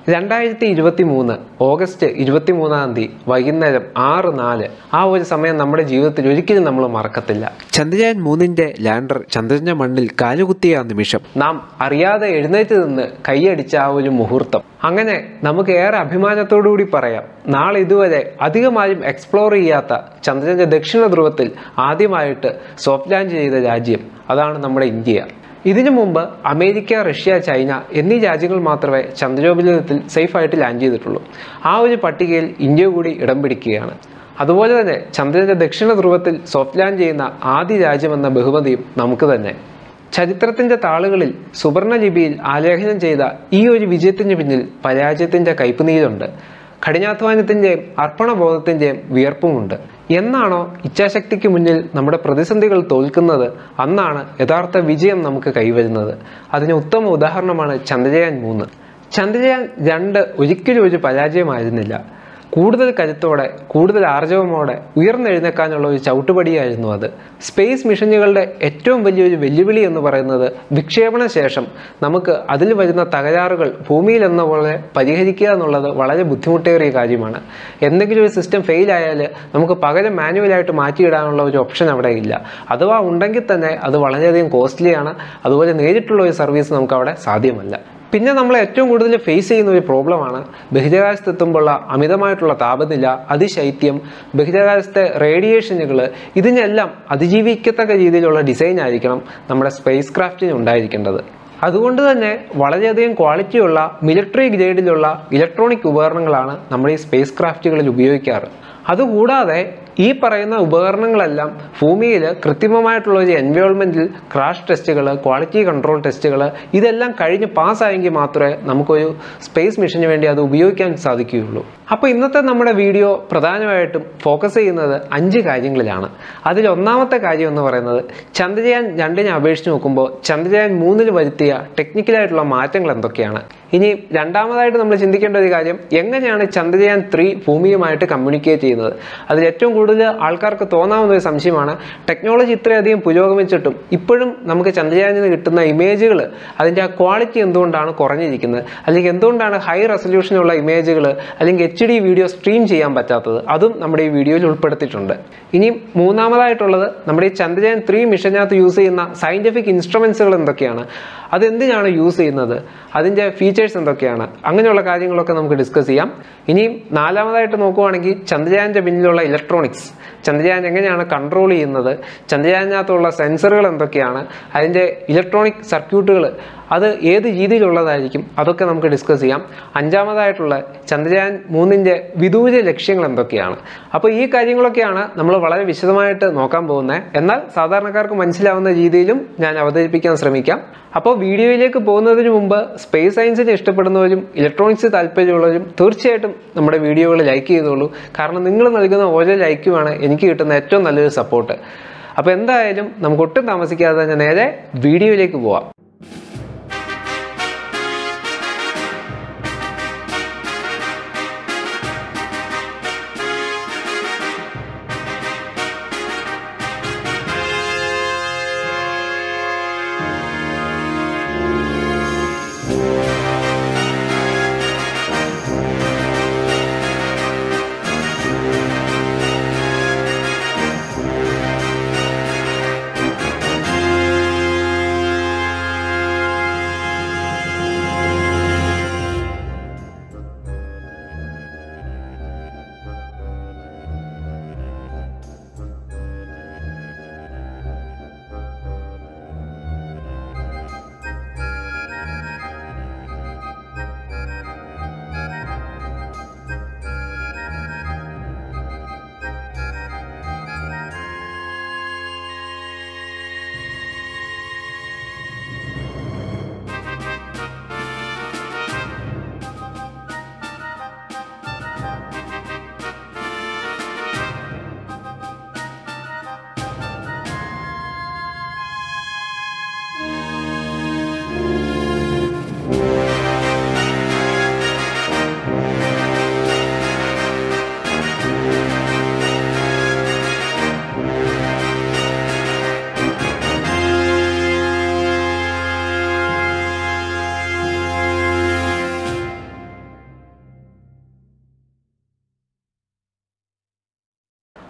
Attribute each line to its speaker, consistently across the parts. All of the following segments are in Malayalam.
Speaker 1: രണ്ടായിരത്തി ഇരുപത്തി മൂന്ന് ഓഗസ്റ്റ് ഇരുപത്തി മൂന്നാം തീയതി വൈകുന്നേരം ആറ് നാല് ആ ഒരു സമയം നമ്മുടെ ജീവിതത്തിൽ ഒരിക്കലും നമ്മൾ മറക്കത്തില്ല ചന്ദ്രയാൻ മൂന്നിന്റെ ലാൻഡർ ചന്ദ്രന്റെ മണ്ണിൽ കാലുകുത്തിയ ആ നിമിഷം നാം അറിയാതെ എഴുന്നേറ്റ് നിന്ന് കൈയടിച്ച ആ ഒരു മുഹൂർത്തം അങ്ങനെ നമുക്ക് ഏറെ അഭിമാനത്തോടുകൂടി പറയാം നാളെ ഇതുവരെ അധികമായും എക്സ്പ്ലോർ ചെയ്യാത്ത ചന്ദ്രന്റെ ദക്ഷിണ ധ്രുവത്തിൽ ആദ്യമായിട്ട് സോഫ്റ്റ് ലാൻഡ് ചെയ്ത രാജ്യം അതാണ് നമ്മുടെ ഇന്ത്യ ഇതിനു മുമ്പ് അമേരിക്ക റഷ്യ ചൈന എന്നീ രാജ്യങ്ങൾ മാത്രമേ ചന്ദ്രോപരിതലത്തിൽ സേഫായിട്ട് ലാൻഡ് ചെയ്തിട്ടുള്ളൂ ആ ഒരു പട്ടികയിൽ ഇന്ത്യ കൂടി ഇടം പിടിക്കുകയാണ് അതുപോലെ തന്നെ ചന്ദ്രന്റെ ദക്ഷിണ ധ്രുവത്തിൽ സോഫ്റ്റ് ലാൻഡ് ചെയ്യുന്ന ആദ്യ രാജ്യമെന്ന ബഹുമതിയും നമുക്ക് തന്നെ ചരിത്രത്തിന്റെ താളുകളിൽ സുവർണ ലിപിയിൽ ആലേഖനം ചെയ്ത ഈ ഒരു വിജയത്തിന് പിന്നിൽ പരാജയത്തിന്റെ കയ്പുനീരുണ്ട് കഠിനാധ്വാനത്തിൻ്റെയും അർപ്പണബോധത്തിൻ്റെയും വിയർപ്പുമുണ്ട് എന്നാണോ ഇച്ഛാശക്തിക്ക് മുന്നിൽ നമ്മുടെ പ്രതിസന്ധികൾ തോൽക്കുന്നത് അന്നാണ് യഥാർത്ഥ വിജയം നമുക്ക് കൈവരുന്നത് അതിന് ഉത്തമ ഉദാഹരണമാണ് ചന്ദ്രയാൻ മൂന്ന് ചന്ദ്രയാൻ രണ്ട് ഒരിക്കലും ഒരു പരാജയമായിരുന്നില്ല കൂടുതൽ കരുത്തോടെ കൂടുതൽ ആർജവമോടെ ഉയർന്നെഴുന്നേക്കാനുള്ള ഒരു ചവിട്ടുപടിയായിരുന്നു അത് സ്പേസ് മിഷനുകളുടെ ഏറ്റവും വലിയൊരു വെല്ലുവിളി എന്ന് പറയുന്നത് വിക്ഷേപണ ശേഷം നമുക്ക് അതിൽ വരുന്ന തകരാറുകൾ ഭൂമിയിൽ എന്ന പോലെ പരിഹരിക്കുക എന്നുള്ളത് വളരെ ബുദ്ധിമുട്ടേറിയ കാര്യമാണ് എന്തെങ്കിലും ഒരു സിസ്റ്റം ഫെയിൽ ആയാൽ നമുക്ക് പകരം മാനുവലായിട്ട് മാറ്റിയിടാനുള്ള ഒരു ഓപ്ഷൻ അവിടെ ഇല്ല അഥവാ ഉണ്ടെങ്കിൽ തന്നെ അത് വളരെയധികം കോസ്റ്റ്ലിയാണ് അതുപോലെ നേരിട്ടുള്ള ഒരു സർവീസ് നമുക്ക് അവിടെ സാധ്യമല്ല പിന്നെ നമ്മൾ ഏറ്റവും കൂടുതൽ ഫേസ് ചെയ്യുന്ന ഒരു പ്രോബ്ലമാണ് ബഹിരാകാശത്തെത്തുമ്പോഴുള്ള അമിതമായിട്ടുള്ള താപനില അതിശൈത്യം ബഹിരാകാശത്തെ റേഡിയേഷനുകൾ ഇതിനെല്ലാം അതിജീവിക്കത്തക്ക രീതിയിലുള്ള ഡിസൈൻ ആയിരിക്കണം നമ്മുടെ സ്പേസ് ക്രാഫ്റ്റിന് ഉണ്ടായിരിക്കേണ്ടത് അതുകൊണ്ട് തന്നെ വളരെയധികം ക്വാളിറ്റിയുള്ള മിലിറ്ററി ഗ്രേഡിലുള്ള ഇലക്ട്രോണിക് ഉപകരണങ്ങളാണ് നമ്മൾ ഈ സ്പേസ് ക്രാഫ്റ്റുകളിൽ ഉപയോഗിക്കാറ് അതുകൂടാതെ ഈ പറയുന്ന ഉപകരണങ്ങളെല്ലാം ഭൂമിയിൽ കൃത്രിമമായിട്ടുള്ള ഒരു എൻവയോൺമെൻറ്റിൽ ക്രാഷ് ടെസ്റ്റുകൾ ക്വാളിറ്റി കൺട്രോൾ ടെസ്റ്റുകൾ ഇതെല്ലാം കഴിഞ്ഞ് പാസ്സായെങ്കിൽ മാത്രമേ നമുക്കൊരു സ്പേസ് മിഷന് വേണ്ടി അത് ഉപയോഗിക്കാൻ സാധിക്കുകയുള്ളൂ അപ്പോൾ ഇന്നത്തെ നമ്മുടെ വീഡിയോ പ്രധാനമായിട്ടും ഫോക്കസ് ചെയ്യുന്നത് അഞ്ച് കാര്യങ്ങളിലാണ് അതിൽ ഒന്നാമത്തെ കാര്യം എന്ന് പറയുന്നത് ചന്ദ്രയാൻ രണ്ടിനെ അപേക്ഷിച്ച് നോക്കുമ്പോൾ ചന്ദ്രയാൻ മൂന്നിൽ വരുത്തിയ ടെക്നിക്കലായിട്ടുള്ള മാറ്റങ്ങൾ എന്തൊക്കെയാണ് ഇനി രണ്ടാമതായിട്ട് നമ്മൾ ചിന്തിക്കേണ്ട ഒരു കാര്യം എങ്ങനെയാണ് ചന്ദ്രയാൻ ത്രീ ഭൂമിയുമായിട്ട് കമ്മ്യൂണിക്കേറ്റ് ചെയ്യുന്നത് അതിൽ ഏറ്റവും കൂടുതൽ ആൾക്കാർക്ക് തോന്നാവുന്ന ഒരു സംശയമാണ് ടെക്നോളജി ഇത്രയധികം പുരോഗമിച്ചിട്ടും ഇപ്പോഴും നമുക്ക് ചന്ദ്രയാനിൽ നിന്ന് കിട്ടുന്ന ഇമേജുകൾ അതിൻ്റെ ആ ക്വാളിറ്റി എന്തുകൊണ്ടാണ് കുറഞ്ഞിരിക്കുന്നത് അല്ലെങ്കിൽ എന്തുകൊണ്ടാണ് ഹൈ റെസൊല്യൂഷനുള്ള ഇമേജുകൾ അല്ലെങ്കിൽ എച്ച് ഡി വീഡിയോ സ്ട്രീം ചെയ്യാൻ പറ്റാത്തത് അതും നമ്മുടെ ഈ വീഡിയോയിൽ ഉൾപ്പെടുത്തിയിട്ടുണ്ട് ഇനി മൂന്നാമതായിട്ടുള്ളത് നമ്മുടെ ഈ ചന്ദ്രയാൻ ത്രീ മിഷനകത്ത് യൂസ് ചെയ്യുന്ന സയൻറ്റിഫിക് ഇൻസ്ട്രുമെൻസുകൾ എന്തൊക്കെയാണ് അതെന്തിനാണ് യൂസ് ചെയ്യുന്നത് അതിൻ്റെ ഫീച്ചേഴ്സ് എന്തൊക്കെയാണ് അങ്ങനെയുള്ള കാര്യങ്ങളൊക്കെ നമുക്ക് ഡിസ്കസ് ചെയ്യാം ഇനിയും നാലാമതായിട്ട് നോക്കുവാണെങ്കിൽ ചന്ദ്രയാൻ്റെ പിന്നിലുള്ള ഇലക്ട്രോണിക്സ് ചന്ദ്രയാൻ എങ്ങനെയാണ് കൺട്രോൾ ചെയ്യുന്നത് ചന്ദ്രയാനകത്തുള്ള സെൻസറുകൾ എന്തൊക്കെയാണ് അതിൻ്റെ ഇലക്ട്രോണിക് സർക്യൂട്ടുകൾ അത് ഏത് രീതിയിലുള്ളതായിരിക്കും അതൊക്കെ നമുക്ക് ഡിസ്കസ് ചെയ്യാം അഞ്ചാമതായിട്ടുള്ള ചന്ദ്രയാൻ മൂന്നിൻ്റെ വിദൂര ലക്ഷ്യങ്ങൾ എന്തൊക്കെയാണ് അപ്പോൾ ഈ കാര്യങ്ങളൊക്കെയാണ് നമ്മൾ വളരെ വിശദമായിട്ട് നോക്കാൻ പോകുന്നത് എന്നാൽ സാധാരണക്കാർക്ക് മനസ്സിലാവുന്ന രീതിയിലും ഞാൻ അവതരിപ്പിക്കാൻ ശ്രമിക്കാം അപ്പോൾ വീഡിയോയിലേക്ക് പോകുന്നതിന് മുമ്പ് സ്പേസ് സയൻസിനെ ഇഷ്ടപ്പെടുന്നവരും ഇലക്ട്രോണിക്സ് താല്പര്യമുള്ളവരും തീർച്ചയായിട്ടും നമ്മുടെ വീഡിയോകൾ ലൈക്ക് ചെയ്തോളൂ കാരണം നിങ്ങൾ നൽകുന്ന ഓരോ ലൈക്കുമാണ് എനിക്ക് കിട്ടുന്ന ഏറ്റവും നല്ലൊരു സപ്പോർട്ട് അപ്പോൾ എന്തായാലും നമുക്ക് ഒട്ടും താമസിക്കാതെ തന്നെ നേരെ വീഡിയോയിലേക്ക് പോവാം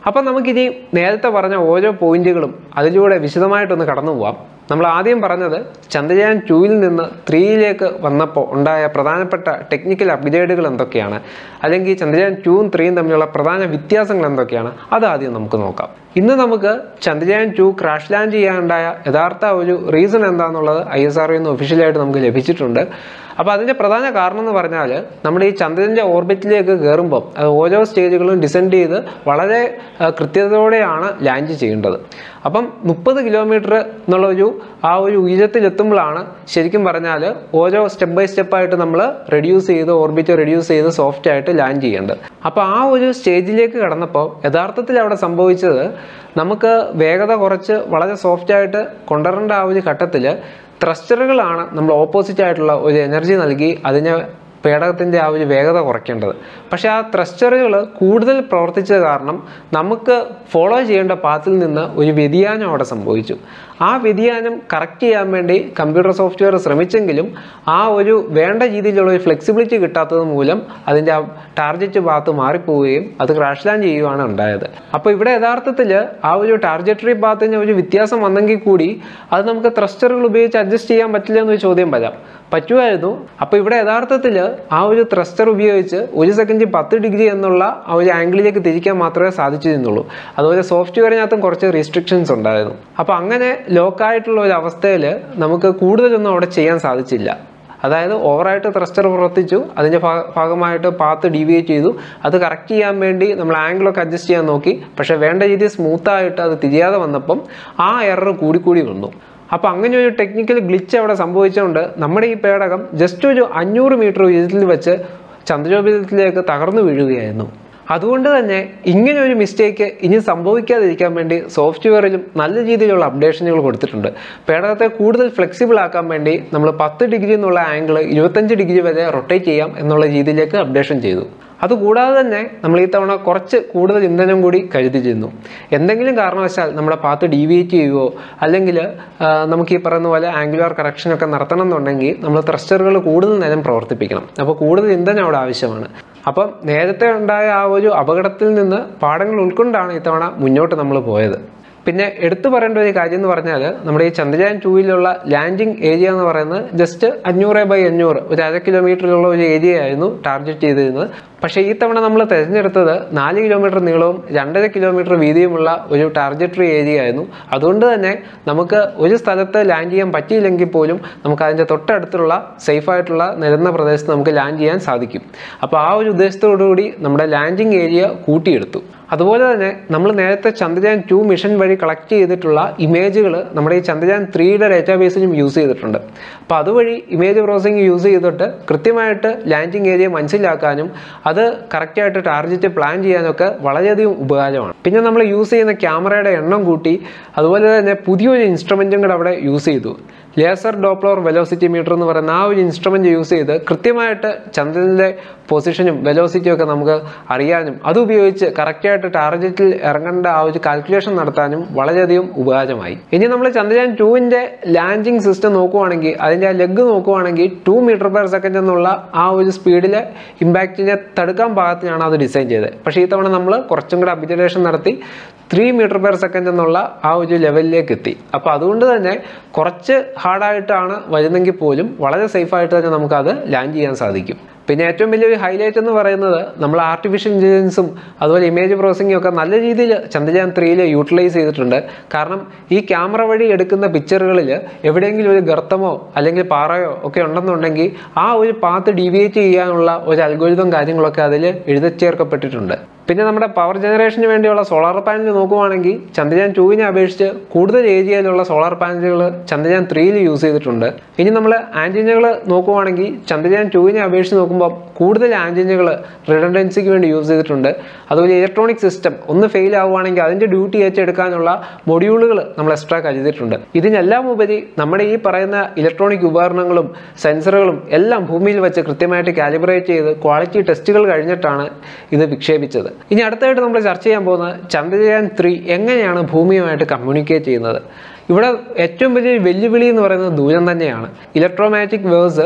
Speaker 1: അപ്പം നമുക്കിനി നേരത്തെ പറഞ്ഞ ഓരോ പോയിന്റുകളും അതിലൂടെ വിശദമായിട്ടൊന്ന് കടന്നു പോവാം നമ്മൾ ആദ്യം പറഞ്ഞത് ചന്ദ്രയാൻ ടൂവിൽ നിന്ന് ത്രീയിലേക്ക് വന്നപ്പോൾ ഉണ്ടായ പ്രധാനപ്പെട്ട ടെക്നിക്കൽ അപ്ഗ്രേഡുകൾ എന്തൊക്കെയാണ് അല്ലെങ്കിൽ ചന്ദ്രയാൻ ടൂവും ത്രീയും തമ്മിലുള്ള പ്രധാന വ്യത്യാസങ്ങൾ എന്തൊക്കെയാണ് അത് ആദ്യം നമുക്ക് നോക്കാം ഇന്ന് നമുക്ക് ചന്ദ്രയാൻ ടു ക്രാഷ് ലാൻഡ് ചെയ്യാനുണ്ടായ യഥാർത്ഥ ഒരു റീസൺ എന്താണെന്നുള്ളത് ഐ എസ് ആർ നിന്ന് ഒഫീഷ്യലായിട്ട് നമുക്ക് ലഭിച്ചിട്ടുണ്ട് അപ്പോൾ അതിൻ്റെ പ്രധാന കാരണം എന്ന് പറഞ്ഞാൽ നമ്മുടെ ഈ ചന്ദ്രൻ്റെ ഓർബിറ്റിലേക്ക് കയറുമ്പോൾ അത് ഓരോ സ്റ്റേജുകളും ഡിസെൻഡ് ചെയ്ത് വളരെ ആ, കൃത്യതയോടെയാണ് ലാൻഡ് ചെയ്യേണ്ടത് അപ്പം മുപ്പത് കിലോമീറ്റർ എന്നുള്ള ഒരു ആ ഒരു ഉയരത്തിലെത്തുമ്പോഴാണ് ശരിക്കും പറഞ്ഞാൽ ഓരോ സ്റ്റെപ്പ് ബൈ സ്റ്റെപ്പായിട്ട് നമ്മൾ റെഡ്യൂസ് ചെയ്ത് ഓർബിറ്റ് റെഡ്യൂസ് ചെയ്ത് സോഫ്റ്റ് ആയിട്ട് ലാൻഡ് ചെയ്യേണ്ടത് അപ്പോൾ ആ ഒരു സ്റ്റേജിലേക്ക് കടന്നപ്പോൾ യഥാർത്ഥത്തിൽ അവിടെ സംഭവിച്ചത് നമുക്ക് വേഗത കുറച്ച് വളരെ സോഫ്റ്റ് ആയിട്ട് കൊണ്ടുവരേണ്ട ആ ഒരു ഘട്ടത്തിൽ ത്രസ്റ്ററുകളാണ് നമ്മൾ ഓപ്പോസിറ്റ് ആയിട്ടുള്ള ഒരു എനർജി നൽകി അതിനെ പേടകത്തിൻ്റെ ആ ഒരു വേഗത കുറയ്ക്കേണ്ടത് പക്ഷേ ആ ത്രസ്റ്ററുകൾ കൂടുതൽ പ്രവർത്തിച്ചത് കാരണം നമുക്ക് ഫോളോ ചെയ്യേണ്ട പാത്തിൽ നിന്ന് ഒരു വ്യതിയാനം അവിടെ സംഭവിച്ചു ആ വ്യതിയാനം കറക്റ്റ് ചെയ്യാൻ വേണ്ടി കമ്പ്യൂട്ടർ സോഫ്റ്റ്വെയർ ശ്രമിച്ചെങ്കിലും ആ ഒരു വേണ്ട രീതിയിലുള്ള ഒരു ഫ്ലെക്സിബിലിറ്റി കിട്ടാത്തത് മൂലം അതിൻ്റെ ആ ടാർഗറ്റ് പാത്ത് മാറിപ്പോവുകയും അത് ക്രാഷ് ലാൻഡ് ചെയ്യുകയാണ് ഉണ്ടായത് അപ്പോൾ ഇവിടെ യഥാർത്ഥത്തിൽ ആ ഒരു ടാർജറ്ററി പാത്തിന് ഒരു വ്യത്യാസം വന്നെങ്കിൽ കൂടി അത് നമുക്ക് ത്രസ്റ്ററുകൾ ഉപയോഗിച്ച് അഡ്ജസ്റ്റ് ചെയ്യാൻ പറ്റില്ല എന്നൊരു ചോദ്യം വരാം പറ്റുമായിരുന്നു അപ്പോൾ ഇവിടെ യഥാർത്ഥത്തിൽ ആ ഒരു ത്രസ്റ്റർ ഉപയോഗിച്ച് ഒരു സെക്കൻഡ് പത്ത് ഡിഗ്രി എന്നുള്ള ആ ഒരു ആംഗിളിലേക്ക് തിരിക്കാൻ മാത്രമേ സാധിച്ചിരുന്നുള്ളൂ അതുപോലെ സോഫ്റ്റ്വെയറിനകത്തും കുറച്ച് റെസ്ട്രിക്ഷൻസ് ഉണ്ടായിരുന്നു അപ്പോൾ അങ്ങനെ ലോക്കായിട്ടുള്ള ഒരു അവസ്ഥയിൽ നമുക്ക് കൂടുതലൊന്നും അവിടെ ചെയ്യാൻ സാധിച്ചില്ല അതായത് ഓവറായിട്ട് ത്രസ്റ്റർ പ്രവർത്തിച്ചു അതിൻ്റെ ഭാ- ഭാഗമായിട്ട് പാത്ത് ഡീവിയേറ്റ് ചെയ്തു അത് കറക്റ്റ് ചെയ്യാൻ വേണ്ടി നമ്മൾ ആംഗിളൊക്കെ അഡ്ജസ്റ്റ് ചെയ്യാൻ നോക്കി പക്ഷേ വേണ്ട രീതിയിൽ സ്മൂത്തായിട്ട് അത് തിരിയാതെ വന്നപ്പം ആ എറർ കൂടിക്കൂടി വന്നു അപ്പോൾ അങ്ങനെ ഒരു ടെക്നിക്കൽ ഗ്ലിച്ച് അവിടെ സംഭവിച്ചുകൊണ്ട് നമ്മുടെ ഈ പേടകം ജസ്റ്റ് ഒരു അഞ്ഞൂറ് മീറ്റർ ഉയരത്തിൽ വെച്ച് ചന്ദ്രോപരിതലത്തിലേക്ക് തകർന്നു വീഴുകയായിരുന്നു അതുകൊണ്ട് തന്നെ ഇങ്ങനെ ഒരു മിസ്റ്റേക്ക് ഇനി സംഭവിക്കാതിരിക്കാൻ വേണ്ടി സോഫ്റ്റ്വെയറിലും നല്ല രീതിയിലുള്ള അപ്ഡേഷനുകൾ കൊടുത്തിട്ടുണ്ട് പേടകത്തെ കൂടുതൽ ഫ്ലെക്സിബിൾ ആക്കാൻ വേണ്ടി നമ്മൾ പത്ത് ഡിഗ്രി എന്നുള്ള ആംഗിൾ ഇരുപത്തഞ്ച് ഡിഗ്രി വരെ റൊട്ടേറ്റ് ചെയ്യാം എന്നുള്ള രീതിയിലേക്ക് അപ്ഡേഷൻ ചെയ്തു അതുകൂടാതെ തന്നെ നമ്മൾ ഈ തവണ കുറച്ച് കൂടുതൽ ഇന്ധനം കൂടി കരുതിയിരുന്നു എന്തെങ്കിലും കാരണവശാൽ നമ്മുടെ പാത്ത് ഡീവിയേറ്റ് ചെയ്യുകയോ അല്ലെങ്കിൽ ആ, നമുക്ക് ഈ പറയുന്ന പോലെ ആംഗുലാർ കറക്ഷനൊക്കെ നടത്തണം എന്നുണ്ടെങ്കിൽ നമ്മൾ ത്രസ്റ്ററുകൾ കൂടുതൽ നേരം പ്രവർത്തിപ്പിക്കണം അപ്പോൾ കൂടുതൽ ഇന്ധനം അവിടെ ആവശ്യമാണ് അപ്പം നേരത്തെ ഉണ്ടായ ആ ഒരു അപകടത്തിൽ നിന്ന് പാഠങ്ങൾ ഉൾക്കൊണ്ടാണ് ഇത്തവണ മുന്നോട്ട് നമ്മൾ പോയത് പിന്നെ എടുത്തു പറയേണ്ട ഒരു കാര്യം എന്ന് പറഞ്ഞാൽ നമ്മുടെ ഈ ചന്ദ്രയാൻ ടൂവിലുള്ള ലാൻഡിംഗ് ഏരിയ എന്ന് പറയുന്നത് ജസ്റ്റ് അഞ്ഞൂറ് ബൈ അഞ്ഞൂറ് ഒരു അര കിലോമീറ്ററിലുള്ള ഒരു ഏരിയ ആയിരുന്നു ടാർഗറ്റ് ചെയ്തിരുന്നത് പക്ഷേ ഈ തവണ നമ്മൾ തിരഞ്ഞെടുത്തത് നാല് കിലോമീറ്റർ നീളവും രണ്ടര കിലോമീറ്റർ വീതിയുമുള്ള ഒരു ടാർഗറ്ററി ഏരിയ ആയിരുന്നു അതുകൊണ്ട് തന്നെ നമുക്ക് ഒരു സ്ഥലത്ത് ലാൻഡ് ചെയ്യാൻ പറ്റിയില്ലെങ്കിൽ പോലും നമുക്ക് അതിൻ്റെ തൊട്ടടുത്തുള്ള സേഫ് ആയിട്ടുള്ള നിരന്ന പ്രദേശത്ത് നമുക്ക് ലാൻഡ് ചെയ്യാൻ സാധിക്കും അപ്പോൾ ആ ഒരു ഉദ്ദേശത്തോടു കൂടി നമ്മുടെ ലാൻഡിംഗ് ഏരിയ കൂട്ടിയെടുത്തു അതുപോലെ തന്നെ നമ്മൾ നേരത്തെ ചന്ദ്രയാൻ ടു മിഷൻ വഴി കളക്ട് ചെയ്തിട്ടുള്ള ഇമേജുകൾ നമ്മുടെ ഈ ചന്ദ്രയാൻ ത്രീയുടെ ഡേറ്റാബേസിലും യൂസ് ചെയ്തിട്ടുണ്ട് അപ്പോൾ അതുവഴി ഇമേജ് പ്രോസസ്സിംഗ് യൂസ് ചെയ്തിട്ട് കൃത്യമായിട്ട് ലാൻഡിംഗ് ഏരിയ മനസ്സിലാക്കാനും അത് കറക്റ്റായിട്ട് ടാർഗറ്റ് പ്ലാൻ ചെയ്യാനൊക്കെ വളരെയധികം ഉപകാരമാണ് പിന്നെ നമ്മൾ യൂസ് ചെയ്യുന്ന ക്യാമറയുടെ എണ്ണം കൂട്ടി അതുപോലെ തന്നെ പുതിയൊരു ഇൻസ്ട്രുമെൻറ്റും കൂടെ അവിടെ യൂസ് ചെയ്തു ലേസർ ഡോപ്ലോർ വെലോസിറ്റി മീറ്റർ എന്ന് പറയുന്ന ആ ഒരു ഇൻസ്ട്രുമെൻ്റ് യൂസ് ചെയ്ത് കൃത്യമായിട്ട് ചന്ദ്രനിലെ പൊസിഷനും വെലോസിറ്റിയും ഒക്കെ നമുക്ക് അറിയാനും അത് ഉപയോഗിച്ച് കറക്റ്റായിട്ട് ടാർഗറ്റിൽ ഇറങ്ങേണ്ട ആ ഒരു കാൽക്കുലേഷൻ നടത്താനും വളരെയധികം ഉപകാരമായി ഇനി നമ്മൾ ചന്ദ്രയാൻ ടൂവിൻ്റെ ലാൻഡിംഗ് സിസ്റ്റം നോക്കുവാണെങ്കിൽ അതിൻ്റെ ആ ലെഗ് നോക്കുവാണെങ്കിൽ ടു മീറ്റർ പെർ സെക്കൻഡ് എന്നുള്ള ആ ഒരു സ്പീഡിൽ ഇമ്പാക്റ്റിനെ തടുക്കാൻ പാകത്തിനാണ് അത് ഡിസൈൻ ചെയ്തത് പക്ഷേ ഈ തവണ നമ്മൾ കുറച്ചും കൂടെ അപ്ഗ്രേഡേഷൻ നടത്തി ത്രീ മീറ്റർ പെർ സെക്കൻഡ് എന്നുള്ള ആ ഒരു ലെവലിലേക്ക് എത്തി അപ്പോൾ അതുകൊണ്ട് തന്നെ കുറച്ച് ഹാർഡായിട്ടാണ് വരുന്നെങ്കിൽ പോലും വളരെ സേഫായിട്ട് തന്നെ നമുക്കത് ലാൻഡ് ചെയ്യാൻ സാധിക്കും പിന്നെ ഏറ്റവും വലിയൊരു ഹൈലൈറ്റ് എന്ന് പറയുന്നത് നമ്മൾ ആർട്ടിഫിഷ്യൽ ഇൻ്റലിജൻസും അതുപോലെ ഇമേജ് പ്രോസസ്സിങ്ങും ഒക്കെ നല്ല രീതിയിൽ ചന്ദ്രയാൻ ത്രീയിൽ യൂട്ടിലൈസ് ചെയ്തിട്ടുണ്ട് കാരണം ഈ ക്യാമറ വഴി എടുക്കുന്ന പിക്ചറുകളിൽ എവിടെയെങ്കിലും ഒരു ഗർത്തമോ അല്ലെങ്കിൽ പാറയോ ഒക്കെ ഉണ്ടെന്നുണ്ടെങ്കിൽ ആ ഒരു പാത്ത് ഡീവിയേറ്റ് ചെയ്യാനുള്ള ഒരു അൽഗോരിതം കാര്യങ്ങളൊക്കെ അതിൽ എഴുതച്ചേർക്കപ്പെട്ടിട്ടുണ്ട് പിന്നെ നമ്മുടെ പവർ ജനറേഷന് വേണ്ടിയുള്ള സോളാർ പാനൽ നോക്കുവാണെങ്കിൽ ചന്ദ്രയാൻ ടൂവിനെ അപേക്ഷിച്ച് കൂടുതൽ ഏരിയയിലുള്ള സോളാർ പാനലുകൾ ചന്ദ്രയാൻ ത്രീയിൽ യൂസ് ചെയ്തിട്ടുണ്ട് ഇനി നമ്മൾ ആൻറ്റിനകൾ നോക്കുവാണെങ്കിൽ ചന്ദ്രയാൻ ടൂവിനെ അപേക്ഷിച്ച് നോക്കുമ്പോൾ കൂടുതൽ ആൻറ്റിനകൾ റിഡൻഡൻസിക്ക് വേണ്ടി യൂസ് ചെയ്തിട്ടുണ്ട് അതുപോലെ ഇലക്ട്രോണിക് സിസ്റ്റം ഒന്ന് ഫെയിൽ ആവുകയാണെങ്കിൽ അതിൻ്റെ ഡ്യൂട്ടി ഏറ്റെടുക്കാനുള്ള മൊഡ്യൂളുകൾ നമ്മൾ എക്സ്ട്രാ കരുതിയിട്ടുണ്ട് ഇതിനെല്ലാം ഉപരി നമ്മുടെ ഈ പറയുന്ന ഇലക്ട്രോണിക് ഉപകരണങ്ങളും സെൻസറുകളും എല്ലാം ഭൂമിയിൽ വെച്ച് കൃത്യമായിട്ട് കാലിബ്രേറ്റ് ചെയ്ത് ക്വാളിറ്റി ടെസ്റ്റുകൾ കഴിഞ്ഞിട്ടാണ് ഇത് വിക്ഷേപിച്ചത് ഇനി അടുത്തായിട്ട് നമ്മൾ ചർച്ച ചെയ്യാൻ പോകുന്നത് ചന്ദ്രയാൻ ത്രീ എങ്ങനെയാണ് ഭൂമിയുമായിട്ട് കമ്മ്യൂണിക്കേറ്റ് ചെയ്യുന്നത് ഇവിടെ ഏറ്റവും വലിയ വെല്ലുവിളി എന്ന് പറയുന്നത് ദൂരം തന്നെയാണ് ഇലക്ട്രോമാറ്റിക് വേവ്സ്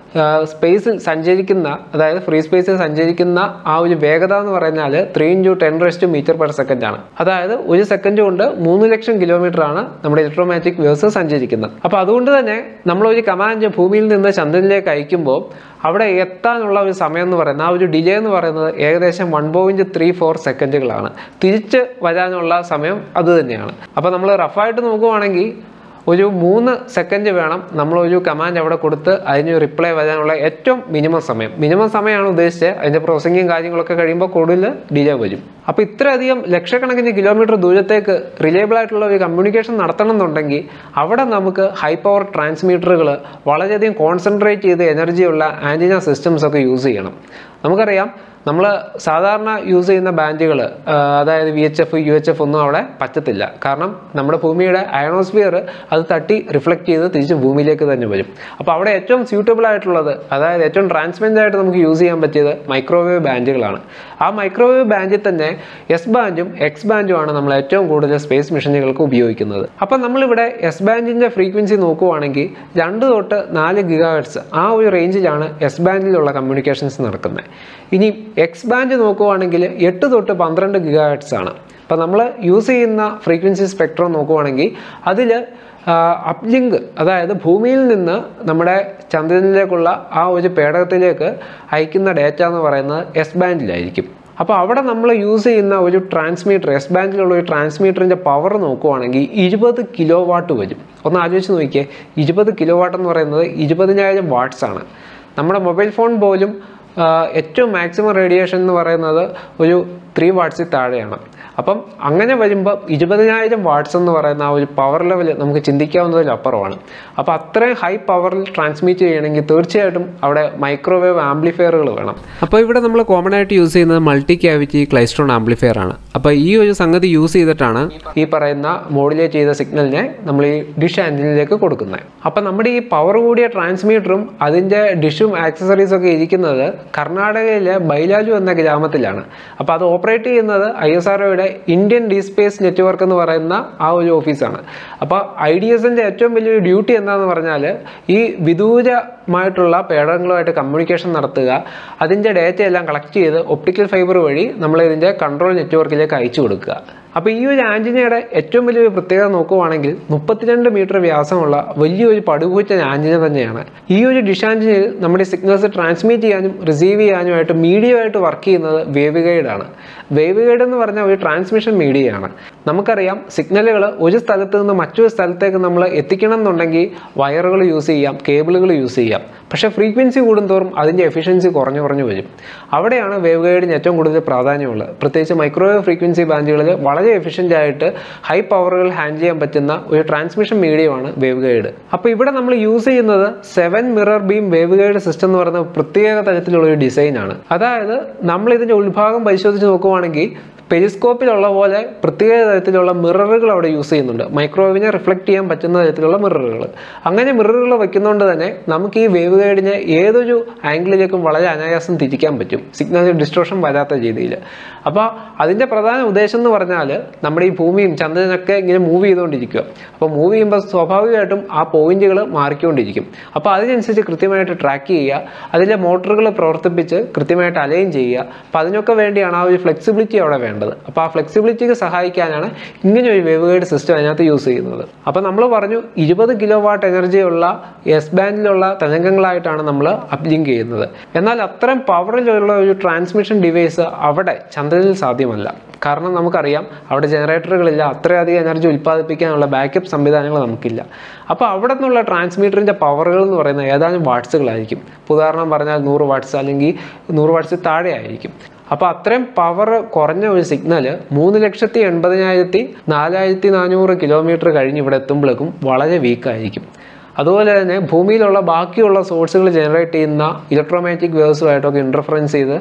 Speaker 1: സ്പേസിൽ സഞ്ചരിക്കുന്ന അതായത് ഫ്രീ സ്പേസിൽ സഞ്ചരിക്കുന്ന ആ ഒരു വേഗത എന്ന് പറഞ്ഞാൽ three into ten rest metre per second ആണ് അതായത് ഒരു സെക്കൻഡ് കൊണ്ട് മൂന്ന് ലക്ഷം കിലോമീറ്റർ ആണ് നമ്മുടെ ഇലക്ട്രോമാറ്റിക് വേവ്സ് സഞ്ചരിക്കുന്നത് അപ്പോൾ അതുകൊണ്ട് തന്നെ നമ്മൾ ഒരു കമാൻഡ് ഭൂമിയിൽ നിന്ന് ചന്ദ്രനിലേക്ക് അയക്കുമ്പോൾ അവിടെ എത്താനുള്ള ഒരു സമയം എന്ന് പറയുന്നത് ആ ഒരു ഡിലേ എന്ന് പറയുന്നത് ഏകദേശം വൺ പോയിന്റ് ത്രീ ഫോർ സെക്കൻഡുകളാണ് തിരിച്ച് വരാനുള്ള സമയം അത് തന്നെയാണ് അപ്പോൾ നമ്മൾ റഫായിട്ട് നോക്കുവാണെങ്കിൽ ഒരു മൂന്ന് സെക്കൻഡ് വേണം നമ്മൾ ഒരു കമാൻഡ് അവിടെ കൊടുത്ത് അതിന് റിപ്ലൈ വരാനുള്ള ഏറ്റവും മിനിമം സമയം മിനിമം സമയമാണ് ഉദ്ദേശിച്ചത് അതിൻ്റെ പ്രോസസ്സിങ്ങും കാര്യങ്ങളൊക്കെ കഴിയുമ്പോൾ കൂടുതൽ ഡിലേ വരും അപ്പോൾ ഇത്രയധികം ലക്ഷക്കണക്കിന് കിലോമീറ്റർ ദൂരത്തേക്ക് റിലയബിൾ ആയിട്ടുള്ള ഒരു കമ്മ്യൂണിക്കേഷൻ നടത്തണം എന്നുണ്ടെങ്കിൽ അവിടെ നമുക്ക് ഹൈ പവർ ട്രാൻസ്മീറ്ററുകൾ വളരെയധികം കോൺസെൻട്രേറ്റ് ചെയ്ത് എനർജിയുള്ള ആൻറ്റിന സിസ്റ്റംസ് ഒക്കെ യൂസ് ചെയ്യണം നമുക്കറിയാം നമ്മൾ സാധാരണ യൂസ് ചെയ്യുന്ന ബാൻഡുകൾ അതായത് V H F U H F ഒന്നും അവിടെ പറ്റത്തില്ല കാരണം നമ്മുടെ ഭൂമിയുടെ അയണോസ്ഫിയർ അത് തട്ടി റിഫ്ലക്റ്റ് ചെയ്ത് തിരിച്ച് ഭൂമിയിലേക്ക് തന്നെ വരും അപ്പോൾ അവിടെ ഏറ്റവും സ്യൂട്ടബിൾ ആയിട്ടുള്ളത് അതായത് ഏറ്റവും ട്രാൻസ്പെറൻ്റ് ആയിട്ട് നമുക്ക് യൂസ് ചെയ്യാൻ പറ്റിയത് മൈക്രോവേവ് ബാൻഡുകളാണ് ആ മൈക്രോവേവ് ബാൻഡിൽ തന്നെ എസ് ബാൻഡും എക്സ് ബാൻഡുമാണ് നമ്മൾ ഏറ്റവും കൂടുതൽ സ്പേസ് മിഷനുകൾക്ക് ഉപയോഗിക്കുന്നത് അപ്പം നമ്മളിവിടെ എസ് ബാൻഡിൻ്റെ ഫ്രീക്വൻസി നോക്കുവാണെങ്കിൽ രണ്ട് തൊട്ട് നാല് ഗിഗാഹെർട്സ് ആ ഒരു റേഞ്ചിലാണ് എസ് ബാൻഡിലുള്ള കമ്മ്യൂണിക്കേഷൻസ് നടക്കുന്നത് ഇനി എക്സ് ബാൻഡ് നോക്കുവാണെങ്കിൽ എട്ട് തൊട്ട് പന്ത്രണ്ട് ഗിഗാഹെർട്സ് ആണ് അപ്പോൾ നമ്മൾ യൂസ് ചെയ്യുന്ന ഫ്രീക്വൻസി സ്പെക്ട്രം നോക്കുവാണെങ്കിൽ അതിൽ അപ്ലിങ്ക് അതായത് ഭൂമിയിൽ നിന്ന് നമ്മുടെ ചന്ദ്രനിലേക്കുള്ള ആ ഒരു പേടകത്തിലേക്ക് അയക്കുന്ന ഡേറ്റ എന്ന് പറയുന്നത് എസ് ബാൻഡിലായിരിക്കും അപ്പോൾ അവിടെ നമ്മൾ യൂസ് ചെയ്യുന്ന ഒരു ട്രാൻസ്മീറ്റർ എസ് ബാൻഡിലുള്ള ഒരു ട്രാൻസ്മീറ്ററിൻ്റെ പവർ നോക്കുവാണെങ്കിൽ ഇരുപത് കിലോ വാട്ട് വരും ഒന്ന് ആലോചിച്ച് നോക്കിയേ ഇരുപത് കിലോ വാട്ട് എന്ന് പറയുന്നത് ഇരുപതിനായിരം വാട്ട്സ് ആണ് നമ്മുടെ മൊബൈൽ ഫോൺ പോലും ഏറ്റവും മാക്സിമം റേഡിയേഷൻ എന്ന് പറയുന്നത് ഒരു ത്രീ വാട്ട്സിൽ താഴെയാണ് അപ്പം അങ്ങനെ വരുമ്പോൾ ഇരുപതിനായിരം വാട്ട്സ് എന്ന് പറയുന്ന ആ ഒരു പവർ ലെവൽ നമുക്ക് ചിന്തിക്കാവുന്നതിലപ്പുറമാണ് അപ്പോൾ അത്രയും ഹൈ പവറിൽ ട്രാൻസ്മിറ്റ് ചെയ്യണമെങ്കിൽ തീർച്ചയായിട്ടും അവിടെ മൈക്രോവേവ് ആംപ്ലിഫയറുകൾ വേണം
Speaker 2: അപ്പോൾ ഇവിടെ നമ്മൾ കോമൺ ആയിട്ട് യൂസ് ചെയ്യുന്നത് മൾട്ടി ക്യാവിറ്റി ക്ലൈസ്ട്രോൺ ആംപ്ലിഫയർ ആണ് അപ്പോൾ ഈ ഒരു സംഗതി യൂസ് ചെയ്തിട്ടാണ്
Speaker 1: ഈ പറയുന്ന മോഡുലേറ്റ് ചെയ്ത സിഗ്നലിനെ നമ്മൾ ഈ ഡിഷ് ആൻറ്റിനിലേക്ക് കൊടുക്കുന്നത് അപ്പം നമ്മുടെ ഈ പവർ കൂടിയ ട്രാൻസ്മീറ്ററും അതിൻ്റെ ഡിഷും ആക്സസറീസും ഒക്കെ ഇരിക്കുന്നത് കർണാടകയിലെ ബൈലാജു എന്ന ഗ്രാമത്തിലാണ് അപ്പോൾ അത് ഓപ്പറേറ്റ് ചെയ്യുന്നത് I S R Indian deep space network എന്ന് പറയുന്ന ആ ഒരു ഓഫീസാണ് അപ്പോൾ ഐ ഡി എസിൻ്റെ ഏറ്റവും വലിയൊരു ഡ്യൂട്ടി എന്താണെന്ന് പറഞ്ഞാൽ ഈ വിദൂരമായിട്ടുള്ള പേടകങ്ങളുമായിട്ട് കമ്മ്യൂണിക്കേഷൻ നടത്തുക അതിൻ്റെ ഡേറ്റ എല്ലാം കളക്ട് ചെയ്ത് ഒപ്റ്റിക്കൽ ഫൈബർ വഴി നമ്മൾ ഇതിൻ്റെ കൺട്രോൾ നെറ്റ്വർക്കിലേക്ക് അയച്ചു കൊടുക്കുക അപ്പോൾ ഈ ഒരു ആൻറ്റിനയുടെ ഏറ്റവും വലിയൊരു പ്രത്യേകത നോക്കുവാണെങ്കിൽ മുപ്പത്തിരണ്ട് മീറ്റർ വ്യാസമുള്ള വലിയൊരു പടുകൂറ്റൻ ആൻറ്റിന തന്നെയാണ് ഈ ഒരു ഡിഷ് ആൻറ്റിനയിൽ നമ്മുടെ സിഗ്നൽസ് ട്രാൻസ്മിറ്റ് ചെയ്യാനും റിസീവ് ചെയ്യാനുമായിട്ട് മീഡിയ ആയിട്ട് വർക്ക് ചെയ്യുന്നത് വേവ് ഗൈഡാണ് വേവ് ഗൈഡ് എന്ന് പറഞ്ഞാൽ ഒരു ട്രാൻസ്മിഷൻ മീഡിയയാണ് നമുക്കറിയാം സിഗ്നലുകൾ ഒരു സ്ഥലത്ത് നിന്ന് മറ്റൊരു സ്ഥലത്തേക്ക് നമ്മൾ എത്തിക്കണം എന്നുണ്ടെങ്കിൽ വയറുകൾ യൂസ് ചെയ്യാം കേബിളുകൾ യൂസ് ചെയ്യാം പക്ഷേ ഫ്രീക്വൻസി കൂടുന്തോറും അതിൻ്റെ എഫിഷ്യൻസി കുറഞ്ഞു കുറഞ്ഞു വരും അവിടെയാണ് വേവ് ഗൈഡിന് ഏറ്റവും കൂടുതൽ പ്രാധാന്യമുള്ളത് പ്രത്യേകിച്ച് മൈക്രോവേവ് ഫ്രീക്വൻസി ബാൻഡുകളിൽ വളരെ എഫിഷ്യൻ്റ് ആയിട്ട് ഹൈ പവറുകൾ ഹാൻഡിൽ ചെയ്യാൻ പറ്റുന്ന ഒരു ട്രാൻസ്മിഷൻ മീഡിയമാണ് വേവ് ഗൈഡ് അപ്പോൾ ഇവിടെ നമ്മൾ യൂസ് ചെയ്യുന്നത് seven mirror beam wave guide system എന്ന് പറയുന്ന പ്രത്യേക തരത്തിലുള്ള ഒരു ഡിസൈനാണ് അതായത് നമ്മൾ ഇതിൻ്റെ ഉൾഭാഗം പരിശോധിച്ച് നോക്കുവാണെങ്കിൽ പെരിസ്കോപ്പിലുള്ള പോലെ പ്രത്യേക തരത്തിലുള്ള മിററുകൾ അവിടെ യൂസ് ചെയ്യുന്നുണ്ട് മൈക്രോവേവിനെ റിഫ്ലക്ട് ചെയ്യാൻ പറ്റുന്ന തരത്തിലുള്ള മിററുകൾ അങ്ങനെ മിററുകൾ വെക്കുന്നതുകൊണ്ട് തന്നെ നമുക്ക് ഈ വേവ് ഗൈഡിനെ ഏതൊരു ആംഗിളിലേക്കും വളരെ അനായാസം തിരിക്കാൻ പറ്റും സിഗ്നൽ ഡിസ്ട്രോഷൻ വരാത്ത രീതിയിൽ അപ്പോൾ അതിൻ്റെ പ്രധാന ഉദ്ദേശം എന്ന് പറഞ്ഞാൽ നമ്മുടെ ഈ ഭൂമിയും ചന്ദ്രനൊക്കെ ഇങ്ങനെ മൂവ് ചെയ്തുകൊണ്ടിരിക്കുക അപ്പോൾ മൂവ് ചെയ്യുമ്പോൾ സ്വാഭാവികമായിട്ടും ആ പോയിന്റുകൾ മാറിക്കൊണ്ടിരിക്കും അപ്പോൾ അതിനനുസരിച്ച് കൃത്യമായിട്ട് ട്രാക്ക് ചെയ്യുക അതിലെ മോട്ടറുകൾ പ്രവർത്തിപ്പിച്ച് കൃത്യമായിട്ട് അലൈൻ ചെയ്യുക അപ്പോൾ അതിനൊക്കെ വേണ്ടിയാണ് ആ ഒരു ഫ്ലെക്സിബിലിറ്റി അവിടെ വേണ്ടത് അപ്പോൾ ആ ഫ്ലെക്സിബിലിറ്റിക്ക് സഹായിക്കാനാണ് ഇങ്ങനെ ഒരു വേവ് ഗൈഡ് സിസ്റ്റം അതിനകത്ത് യൂസ് ചെയ്യുന്നത് അപ്പോൾ നമ്മൾ പറഞ്ഞു ഇരുപത് കിലോ വാട്ട് എനർജിയുള്ള എസ് ബാൻഡിലുള്ള തരംഗങ്ങളായിട്ടാണ് നമ്മൾ അപ്ലിങ്ക് ചെയ്യുന്നത് എന്നാൽ അത്രയും പവറിലുള്ള ഒരു ട്രാൻസ്മിഷൻ ഡിവൈസ് അവിടെ ചന്ദ്രനിൽ സാധ്യമല്ല കാരണം നമുക്കറിയാം അവിടെ ജനറേറ്ററുകളില്ല അത്രയധികം എനർജി ഉൽപ്പാദിപ്പിക്കാനുള്ള ബാക്കപ്പ് സംവിധാനങ്ങൾ നമുക്കില്ല അപ്പോൾ അവിടെ നിന്നുള്ള ട്രാൻസ്മീറ്ററിൻ്റെ പവറുകൾ എന്ന് പറയുന്നത് ഏതാനും വാട്ട്സുകളായിരിക്കും ഉദാഹരണം പറഞ്ഞാൽ നൂറ് വാട്ട്സ് അല്ലെങ്കിൽ നൂറ് വാട്ട്സ് താഴെ ആയിരിക്കും അപ്പോൾ അത്രയും പവർ കുറഞ്ഞ ഒരു സിഗ്നൽ മൂന്ന് ലക്ഷത്തി എൺപതിനായിരത്തി നാലായിരത്തി നാനൂറ് കിലോമീറ്റർ കഴിഞ്ഞ് ഇവിടെ എത്തുമ്പോഴേക്കും വളരെ വീക്കായിരിക്കും അതുപോലെ തന്നെ ഭൂമിയിലുള്ള ബാക്കിയുള്ള സോഴ്സുകൾ ജനറേറ്റ് ചെയ്യുന്ന ഇലക്ട്രോമാഗ്നറ്റിക് വേവ്സുമായിട്ടൊക്കെ ഇൻ്റർഫറൻസ് ചെയ്ത്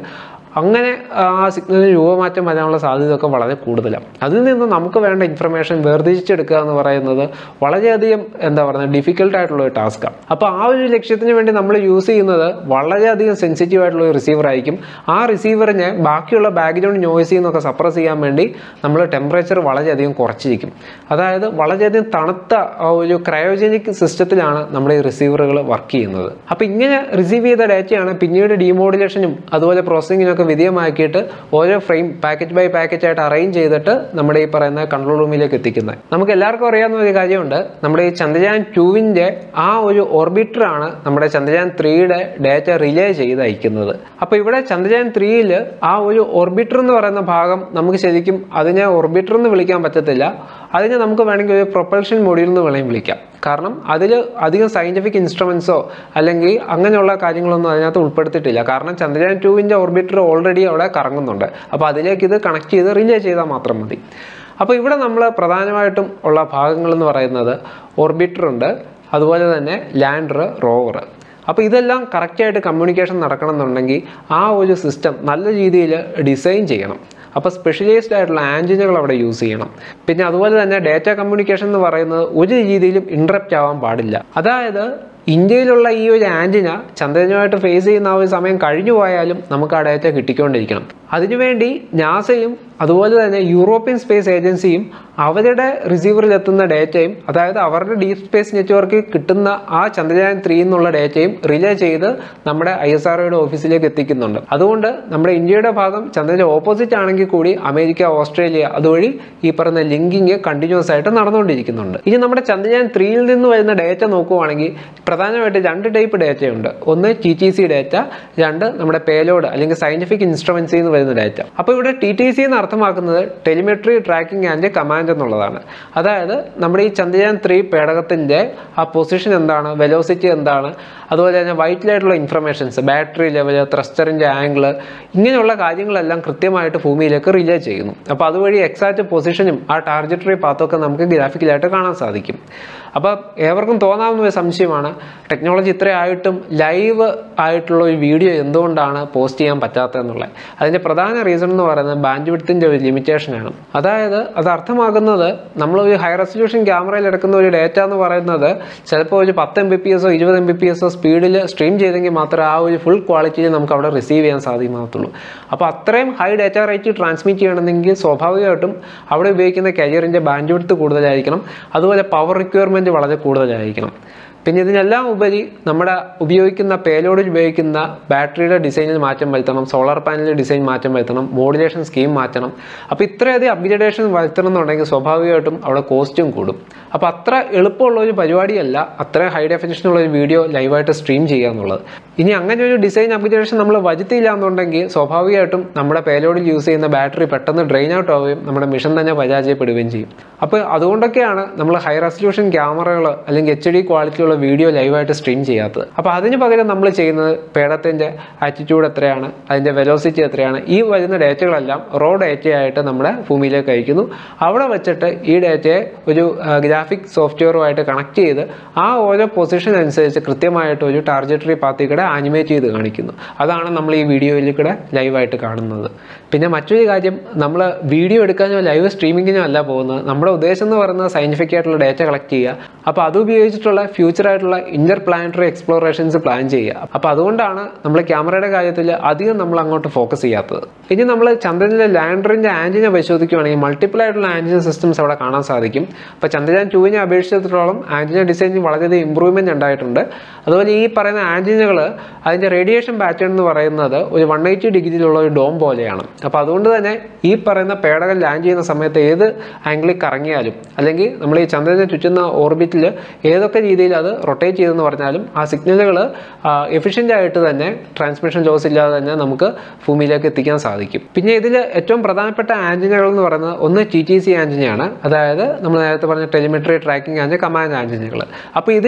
Speaker 1: അങ്ങനെ ആ സിഗ്നലിന് രൂപമാറ്റം വരാനുള്ള സാധ്യതയൊക്കെ വളരെ കൂടുതലാണ് അതിൽ നിന്ന് നമുക്ക് വേണ്ട ഇൻഫർമേഷൻ വേർതിരിച്ചെടുക്കുക എന്ന് പറയുന്നത് വളരെയധികം എന്താ പറയുക ഡിഫിക്കൽട്ട് ആയിട്ടുള്ള ഒരു ടാസ്ക്കാണ് അപ്പോൾ ആ ഒരു ലക്ഷ്യത്തിന് വേണ്ടി നമ്മൾ യൂസ് ചെയ്യുന്നത് വളരെയധികം സെൻസിറ്റീവ് ആയിട്ടുള്ള ഒരു റിസീവർ ആയിരിക്കും ആ റിസീവറിനെ ബാക്കിയുള്ള ബാക്ക്ഗ്രൗണ്ട് നോയ്സിൽ നിന്നൊക്കെ സപ്രസ് ചെയ്യാൻ വേണ്ടി നമ്മൾ ടെമ്പറേച്ചർ വളരെയധികം കുറച്ചിരിക്കും അതായത് വളരെയധികം തണുത്ത ആ ഒരു ക്രയോജനിക് സിസ്റ്റത്തിലാണ് നമ്മുടെ ഈ റിസീവറുകൾ വർക്ക് ചെയ്യുന്നത് അപ്പോൾ ഇങ്ങനെ റിസീവ് ചെയ്ത ഡാറ്റയാണ് പിന്നീട് ഡിമോഡുലേഷനും അതുപോലെ പ്രോസസ്സിങ്ങിനൊക്കെ വിധേയമാക്കിയിട്ട് ഓരോ ഫ്രെയിം പാക്കറ്റ് ബൈ പാക്കറ്റ് ആയിട്ട് അറേഞ്ച് ചെയ്തിട്ട് നമ്മുടെ ഈ പറയുന്ന കൺട്രോൾ റൂമിലേക്ക് എത്തിക്കുന്നത് നമുക്ക് എല്ലാവർക്കും അറിയാവുന്ന ഒരു കാര്യമുണ്ട് നമ്മുടെ ഈ ചന്ദ്രയാൻ ടുവിൻ്റെ ആ ഒരു ഓർബിറ്ററാണ് നമ്മുടെ ചന്ദ്രയാൻ ത്രീയുടെ ഡാറ്റ റിലേ ചെയ്ത് അയക്കുന്നത് അപ്പോൾ ഇവിടെ ചന്ദ്രയാൻ ത്രീയിൽ ആ ഒരു ഓർബിറ്റർ എന്ന് പറയുന്ന ഭാഗം നമുക്ക് ശരിക്കും അതിനെ ഓർബിറ്റർ എന്ന് വിളിക്കാൻ പറ്റത്തില്ല അതിനെ നമുക്ക് വേണമെങ്കിൽ ഒരു പ്രൊപ്പൽഷൻ മൊഡ്യൂൾ എന്ന് വേണമെങ്കിൽ വിളിക്കാം കാരണം അതിൽ അധികം സയൻറ്റിഫിക് ഇൻസ്ട്രുമെൻസോ അല്ലെങ്കിൽ അങ്ങനെയുള്ള കാര്യങ്ങളൊന്നും അതിനകത്ത് ഉൾപ്പെടുത്തിയിട്ടില്ല കാരണം ചന്ദ്രയാൻ ടുവിൻ്റെ ഓർബിറ്റർ ഓൾറെഡി അവിടെ കറങ്ങുന്നുണ്ട് അപ്പോൾ അതിലേക്ക് ഇത് കണക്ട് ചെയ്ത് റിലേ ചെയ്താൽ മാത്രം മതി അപ്പോൾ ഇവിടെ നമ്മൾ പ്രധാനമായിട്ടും ഉള്ള ഭാഗങ്ങൾ എന്ന് പറയുന്നത് ഓർബിറ്റർ ഉണ്ട് അതുപോലെ തന്നെ ലാൻഡർ റോവർ അപ്പോൾ ഇതെല്ലാം കറക്റ്റായിട്ട് കമ്മ്യൂണിക്കേഷൻ നടക്കണമെന്നുണ്ടെങ്കിൽ ആ ഒരു സിസ്റ്റം നല്ല രീതിയിൽ ഡിസൈൻ ചെയ്യണം അപ്പോൾ സ്പെഷ്യലൈസ്ഡ് ആയിട്ടുള്ള ആൻറ്റിനകൾ അവിടെ യൂസ് ചെയ്യണം പിന്നെ അതുപോലെ തന്നെ ഡാറ്റ കമ്മ്യൂണിക്കേഷൻ എന്ന് പറയുന്നത് ഒരു രീതിയിലും ഇൻട്രപ്റ്റ് ആവാൻ പാടില്ല അതായത് ഇന്ത്യയിലുള്ള ഈ ഒരു ആൻറ്റിന ചന്ദ്രനുമായിട്ട് ഫേസ് ചെയ്യുന്ന ആ ഒരു സമയം കഴിഞ്ഞു പോയാലും നമുക്ക് ആ ഡാറ്റ കിട്ടിക്കൊണ്ടിരിക്കണം അതിനുവേണ്ടി നാസയും അതുപോലെ തന്നെ യൂറോപ്യൻ സ്പേസ് ഏജൻസിയും അവരുടെ റിസീവറിൽ എത്തുന്ന ഡാറ്റയും അതായത് അവരുടെ ഡീപ് സ്പേസ് നെറ്റ്വർക്കിൽ കിട്ടുന്ന ആ ചന്ദ്രയാൻ ത്രീ എന്നുള്ള ഡാറ്റയും റിലേ ചെയ്ത് നമ്മുടെ ഐ എസ് ആർഒയുടെ ഓഫീസിലേക്ക് എത്തിക്കുന്നുണ്ട് അതുകൊണ്ട് നമ്മുടെ ഇന്ത്യയുടെ ഭാഗം ചന്ദ്രന്റെ ഓപ്പോസിറ്റ് ആണെങ്കിൽ കൂടി അമേരിക്ക ഓസ്ട്രേലിയ അതുവഴി ഈ പറയുന്ന ലിങ്കിങ് കണ്ടിന്യൂസ് ആയിട്ട് നടന്നുകൊണ്ടിരിക്കുന്നുണ്ട് ഇനി നമ്മുടെ ചന്ദ്രയാൻ ത്രീയിൽ നിന്ന് വരുന്ന ഡാറ്റ നോക്കുവാണെങ്കിൽ പ്രധാനമായിട്ട് രണ്ട് ടൈപ്പ് ഡാറ്റയുണ്ട് ഒന്ന് ടി ടി സി ഡാറ്റ രണ്ട് നമ്മുടെ പേലോഡ് അല്ലെങ്കിൽ സയന്റിഫിക് ഇൻസ്ട്രുമെന്റ്സിൽ നിന്ന് വരുന്ന ഡാറ്റ അപ്പോൾ ഇവിടെ ടി ടി സി എന്ന് അർത്ഥമാക്കുന്നത് ടെലിമെട്രി ട്രാക്കിംഗ് ആൻഡ് കമാൻഡ് എന്നുള്ളതാണ് അതായത് നമ്മുടെ ഈ ചന്ദ്രയാൻ ത്രീ പേടകത്തിൻ്റെ ആ പൊസിഷൻ എന്താണ് വെലോസിറ്റി എന്താണ് അതുപോലെ തന്നെ വൈറ്റിലായിട്ടുള്ള ഇൻഫർമേഷൻസ് ബാറ്ററി ലെവൽ ത്രസ്റ്ററിൻ്റെ ആംഗിൾ ഇങ്ങനെയുള്ള കാര്യങ്ങളെല്ലാം കൃത്യമായിട്ട് ഭൂമിയിലേക്ക് റിലേ ചെയ്യുന്നു അപ്പോൾ അതുവഴി എക്സാക്റ്റ് പൊസിഷനും ആ ടാർജറ്ററി പാത്തൊക്കെ നമുക്ക് ഗ്രാഫിക്കലായിട്ട് കാണാൻ സാധിക്കും അപ്പോൾ ഏവർക്കും തോന്നാവുന്ന ഒരു സംശയമാണ് ടെക്നോളജി ഇത്രയായിട്ടും ലൈവ് ആയിട്ടുള്ള ഒരു വീഡിയോ എന്തുകൊണ്ടാണ് പോസ്റ്റ് ചെയ്യാൻ പറ്റാത്തതെന്നുള്ളത് അതിൻ്റെ പ്രധാന റീസൺ എന്ന് പറയുന്നത് ബാൻഡ് വിഡ്ത്തിൻ്റെ ഒരു ലിമിറ്റേഷനാണ് അതായത് അത് അർത്ഥമാക്കുന്നത് നമ്മൾ ഒരു ഹൈ റെസൊല്യൂഷൻ ക്യാമറയിൽ എടുക്കുന്ന ഒരു ഡേറ്റ എന്ന് പറയുന്നത് ചിലപ്പോൾ ഒരു പത്ത് എം ബി പി എസോ ഇരുപത് എം ബി പി എസോ സ്പീഡിൽ സ്ട്രീം ചെയ്തെങ്കിൽ മാത്രമേ ആ ഒരു ഫുൾ ക്വാളിറ്റിയിൽ നമുക്ക് അവിടെ റിസീവ് ചെയ്യാൻ സാധ്യമാകത്തുള്ളൂ അപ്പോൾ അത്രയും ഹൈ ഡേറ്റ റേറ്റ് ട്രാൻസ്മിറ്റ് ചെയ്യണമെങ്കിൽ സ്വാഭാവികമായിട്ടും അവിടെ ഉപയോഗിക്കുന്ന കരിയറിൻ്റെ ബാൻഡ് വിഡ്ത്ത് കൂടുതലായിരിക്കണം അതുപോലെ പവർ റിക്വയർമെൻറ്റ് വളരെ കൂടുതലായിരിക്കണം പിന്നെ ഇതിനെല്ലാം ഉപരി നമ്മുടെ ഉപയോഗിക്കുന്ന പേലോഡിൽ ഉപയോഗിക്കുന്ന ബാറ്ററിയുടെ ഡിസൈനിൽ മാറ്റം വരുത്തണം സോളാർ പാനലിൽ ഡിസൈൻ മാറ്റം വരുത്തണം മോഡുലേഷൻ സ്കീം മാറ്റണം അപ്പോൾ ഇത്രയധികം അപ്ഗ്രേഡേഷൻ വരുത്തണം എന്നുണ്ടെങ്കിൽ സ്വാഭാവികമായിട്ടും അവിടെ കോസ്റ്റും കൂടും അപ്പോൾ അത്ര എളുപ്പമുള്ള ഒരു പരിപാടിയല്ല അത്ര ഹൈ ഡെഫിനിഷനുള്ള ഒരു വീഡിയോ ലൈവായിട്ട് സ്ട്രീം ചെയ്യുക എന്നുള്ളത് ഇനി അങ്ങനെ ഒരു ഡിസൈൻ അപ്ഗ്രേഡേഷൻ നമ്മൾ വരുത്തിയില്ല എന്നുണ്ടെങ്കിൽ സ്വാഭാവികമായിട്ടും നമ്മുടെ പേലോഡിൽ യൂസ് ചെയ്യുന്ന ബാറ്ററി പെട്ടെന്ന് ഡ്രെയിൻ ഔട്ട് ആവുകയും നമ്മുടെ മിഷൻ തന്നെ പരാജയപ്പെടുകയും ചെയ്യും അപ്പോൾ അതുകൊണ്ടൊക്കെയാണ് നമ്മൾ ഹൈ റെസൊല്യൂഷൻ ക്യാമറകൾ അല്ലെങ്കിൽ എച്ച് ഡി ക്വാളിറ്റിയുള്ള വീഡിയോ ലൈവായിട്ട് സ്ട്രീം ചെയ്യാത്തത് അപ്പോൾ അതിന് പകരം നമ്മൾ ചെയ്യുന്നത് പേടത്തിൻ്റെ ആറ്റിറ്റ്യൂഡ് എത്രയാണ് അതിൻ്റെ വെലോസിറ്റി എത്രയാണ് ഈ വരുന്ന ഡേറ്റകളെല്ലാം റോ ഡേറ്റയായിട്ട് നമ്മുടെ ഭൂമിയിലേക്ക് അയക്കുന്നു അവിടെ വെച്ചിട്ട് ഈ ഡേറ്റയെ ഒരു ഗ്രാഫിക് സോഫ്റ്റ്വെയറുമായിട്ട് കണക്ട് ചെയ്ത് ആ ഓരോ പൊസിഷൻ അനുസരിച്ച് കൃത്യമായിട്ട് ഒരു ടാർജറ്ററി പാത്തിൽ കൂടെ ആനിമേറ്റ് ചെയ്ത് കാണിക്കുന്നു അതാണ് നമ്മൾ ഈ വീഡിയോയിൽ കൂടെ ലൈവായിട്ട് കാണുന്നത് പിന്നെ മറ്റൊരു കാര്യം നമ്മൾ വീഡിയോ എടുക്കാനോ ലൈവ് സ്ട്രീമിങ്ങിനോ അല്ല പോകുന്നത് നമ്മുടെ ഉദ്ദേശം എന്ന് പറയുന്നത് സയൻറ്റിഫിക് ആയിട്ടുള്ള ഡേറ്റ കളക്ട് ചെയ്യുക അപ്പോൾ അത് ഉപയോഗിച്ചിട്ടുള്ള ഫ്യൂച്ചർ ആയിട്ടുള്ള ഇന്റർ പ്ലാനറ്ററി എക്സ്പ്ലോറേഷൻസ് പ്ലാൻ ചെയ്യുക അപ്പോൾ അതുകൊണ്ടാണ് നമ്മൾ ക്യാമറയുടെ കാര്യത്തിൽ അധികം നമ്മൾ അങ്ങോട്ട് ഫോക്കസ് ചെയ്യാത്തത് ഇനി നമ്മൾ ചന്ദ്രനിലെ ലാൻഡറിൻ്റെ ആൻറ്റിനെ പരിശോധിക്കുകയാണെങ്കിൽ മൾട്ടിപ്പിൾ ആയിട്ടുള്ള ആൻറ്റിന സിസ്റ്റംസ് അവിടെ കാണാൻ സാധിക്കും അപ്പോൾ ചന്ദ്രയാൻ ടുവിനെ അപേക്ഷിച്ചിടത്തോളം ആൻറ്റിന ഡിസൈനിൽ വളരെയധികം ഇമ്പ്രൂവ്മെൻറ്റ് ഉണ്ടായിട്ടുണ്ട് അതുപോലെ ഈ പറയുന്ന ആൻറ്റിനകൾ അതിൻ്റെ റേഡിയേഷൻ പാറ്റേൺ എന്ന് പറയുന്നത് ഒരു വൺ എയ്റ്റി ഡിഗ്രിയിലുള്ള ഒരു ഡോം പോലെയാണ് അപ്പോൾ അതുകൊണ്ട് തന്നെ ഈ പറയുന്ന പേടകം ലാൻഡ് ചെയ്യുന്ന സമയത്ത് ഏത് ആംഗിളിൽ കറങ്ങിയാലും അല്ലെങ്കിൽ നമ്മൾ ഈ ചന്ദ്രനെ ചുറ്റുന്ന ഓർബിറ്റിൽ ഏതൊക്കെ രീതിയിൽ അത് റൊട്ടേറ്റ് ചെയ്തെന്ന് പറഞ്ഞാലും ആ സിഗ്നലുകൾ എഫിഷ്യൻ്റ് ആയിട്ട് തന്നെ ട്രാൻസ്മിഷൻ ലോസ് ഇല്ലാതെ തന്നെ നമുക്ക് ഭൂമിയിലേക്ക് എത്തിക്കാൻ സാധിക്കും പിന്നെ ഇതിൽ ഏറ്റവും പ്രധാനപ്പെട്ട ആൻറ്റിനകൾ എന്ന് പറയുന്നത് ഒന്ന് ടി ടി സി ആൻറ്റിനയാണ് അതായത് നമ്മൾ നേരത്തെ പറഞ്ഞ ടെലിമെട്രി ട്രാക്കിംഗ് ആൻഡ് കമാൻഡ് ആൻറ്റിനകൾ അപ്പോൾ ഇതിൽ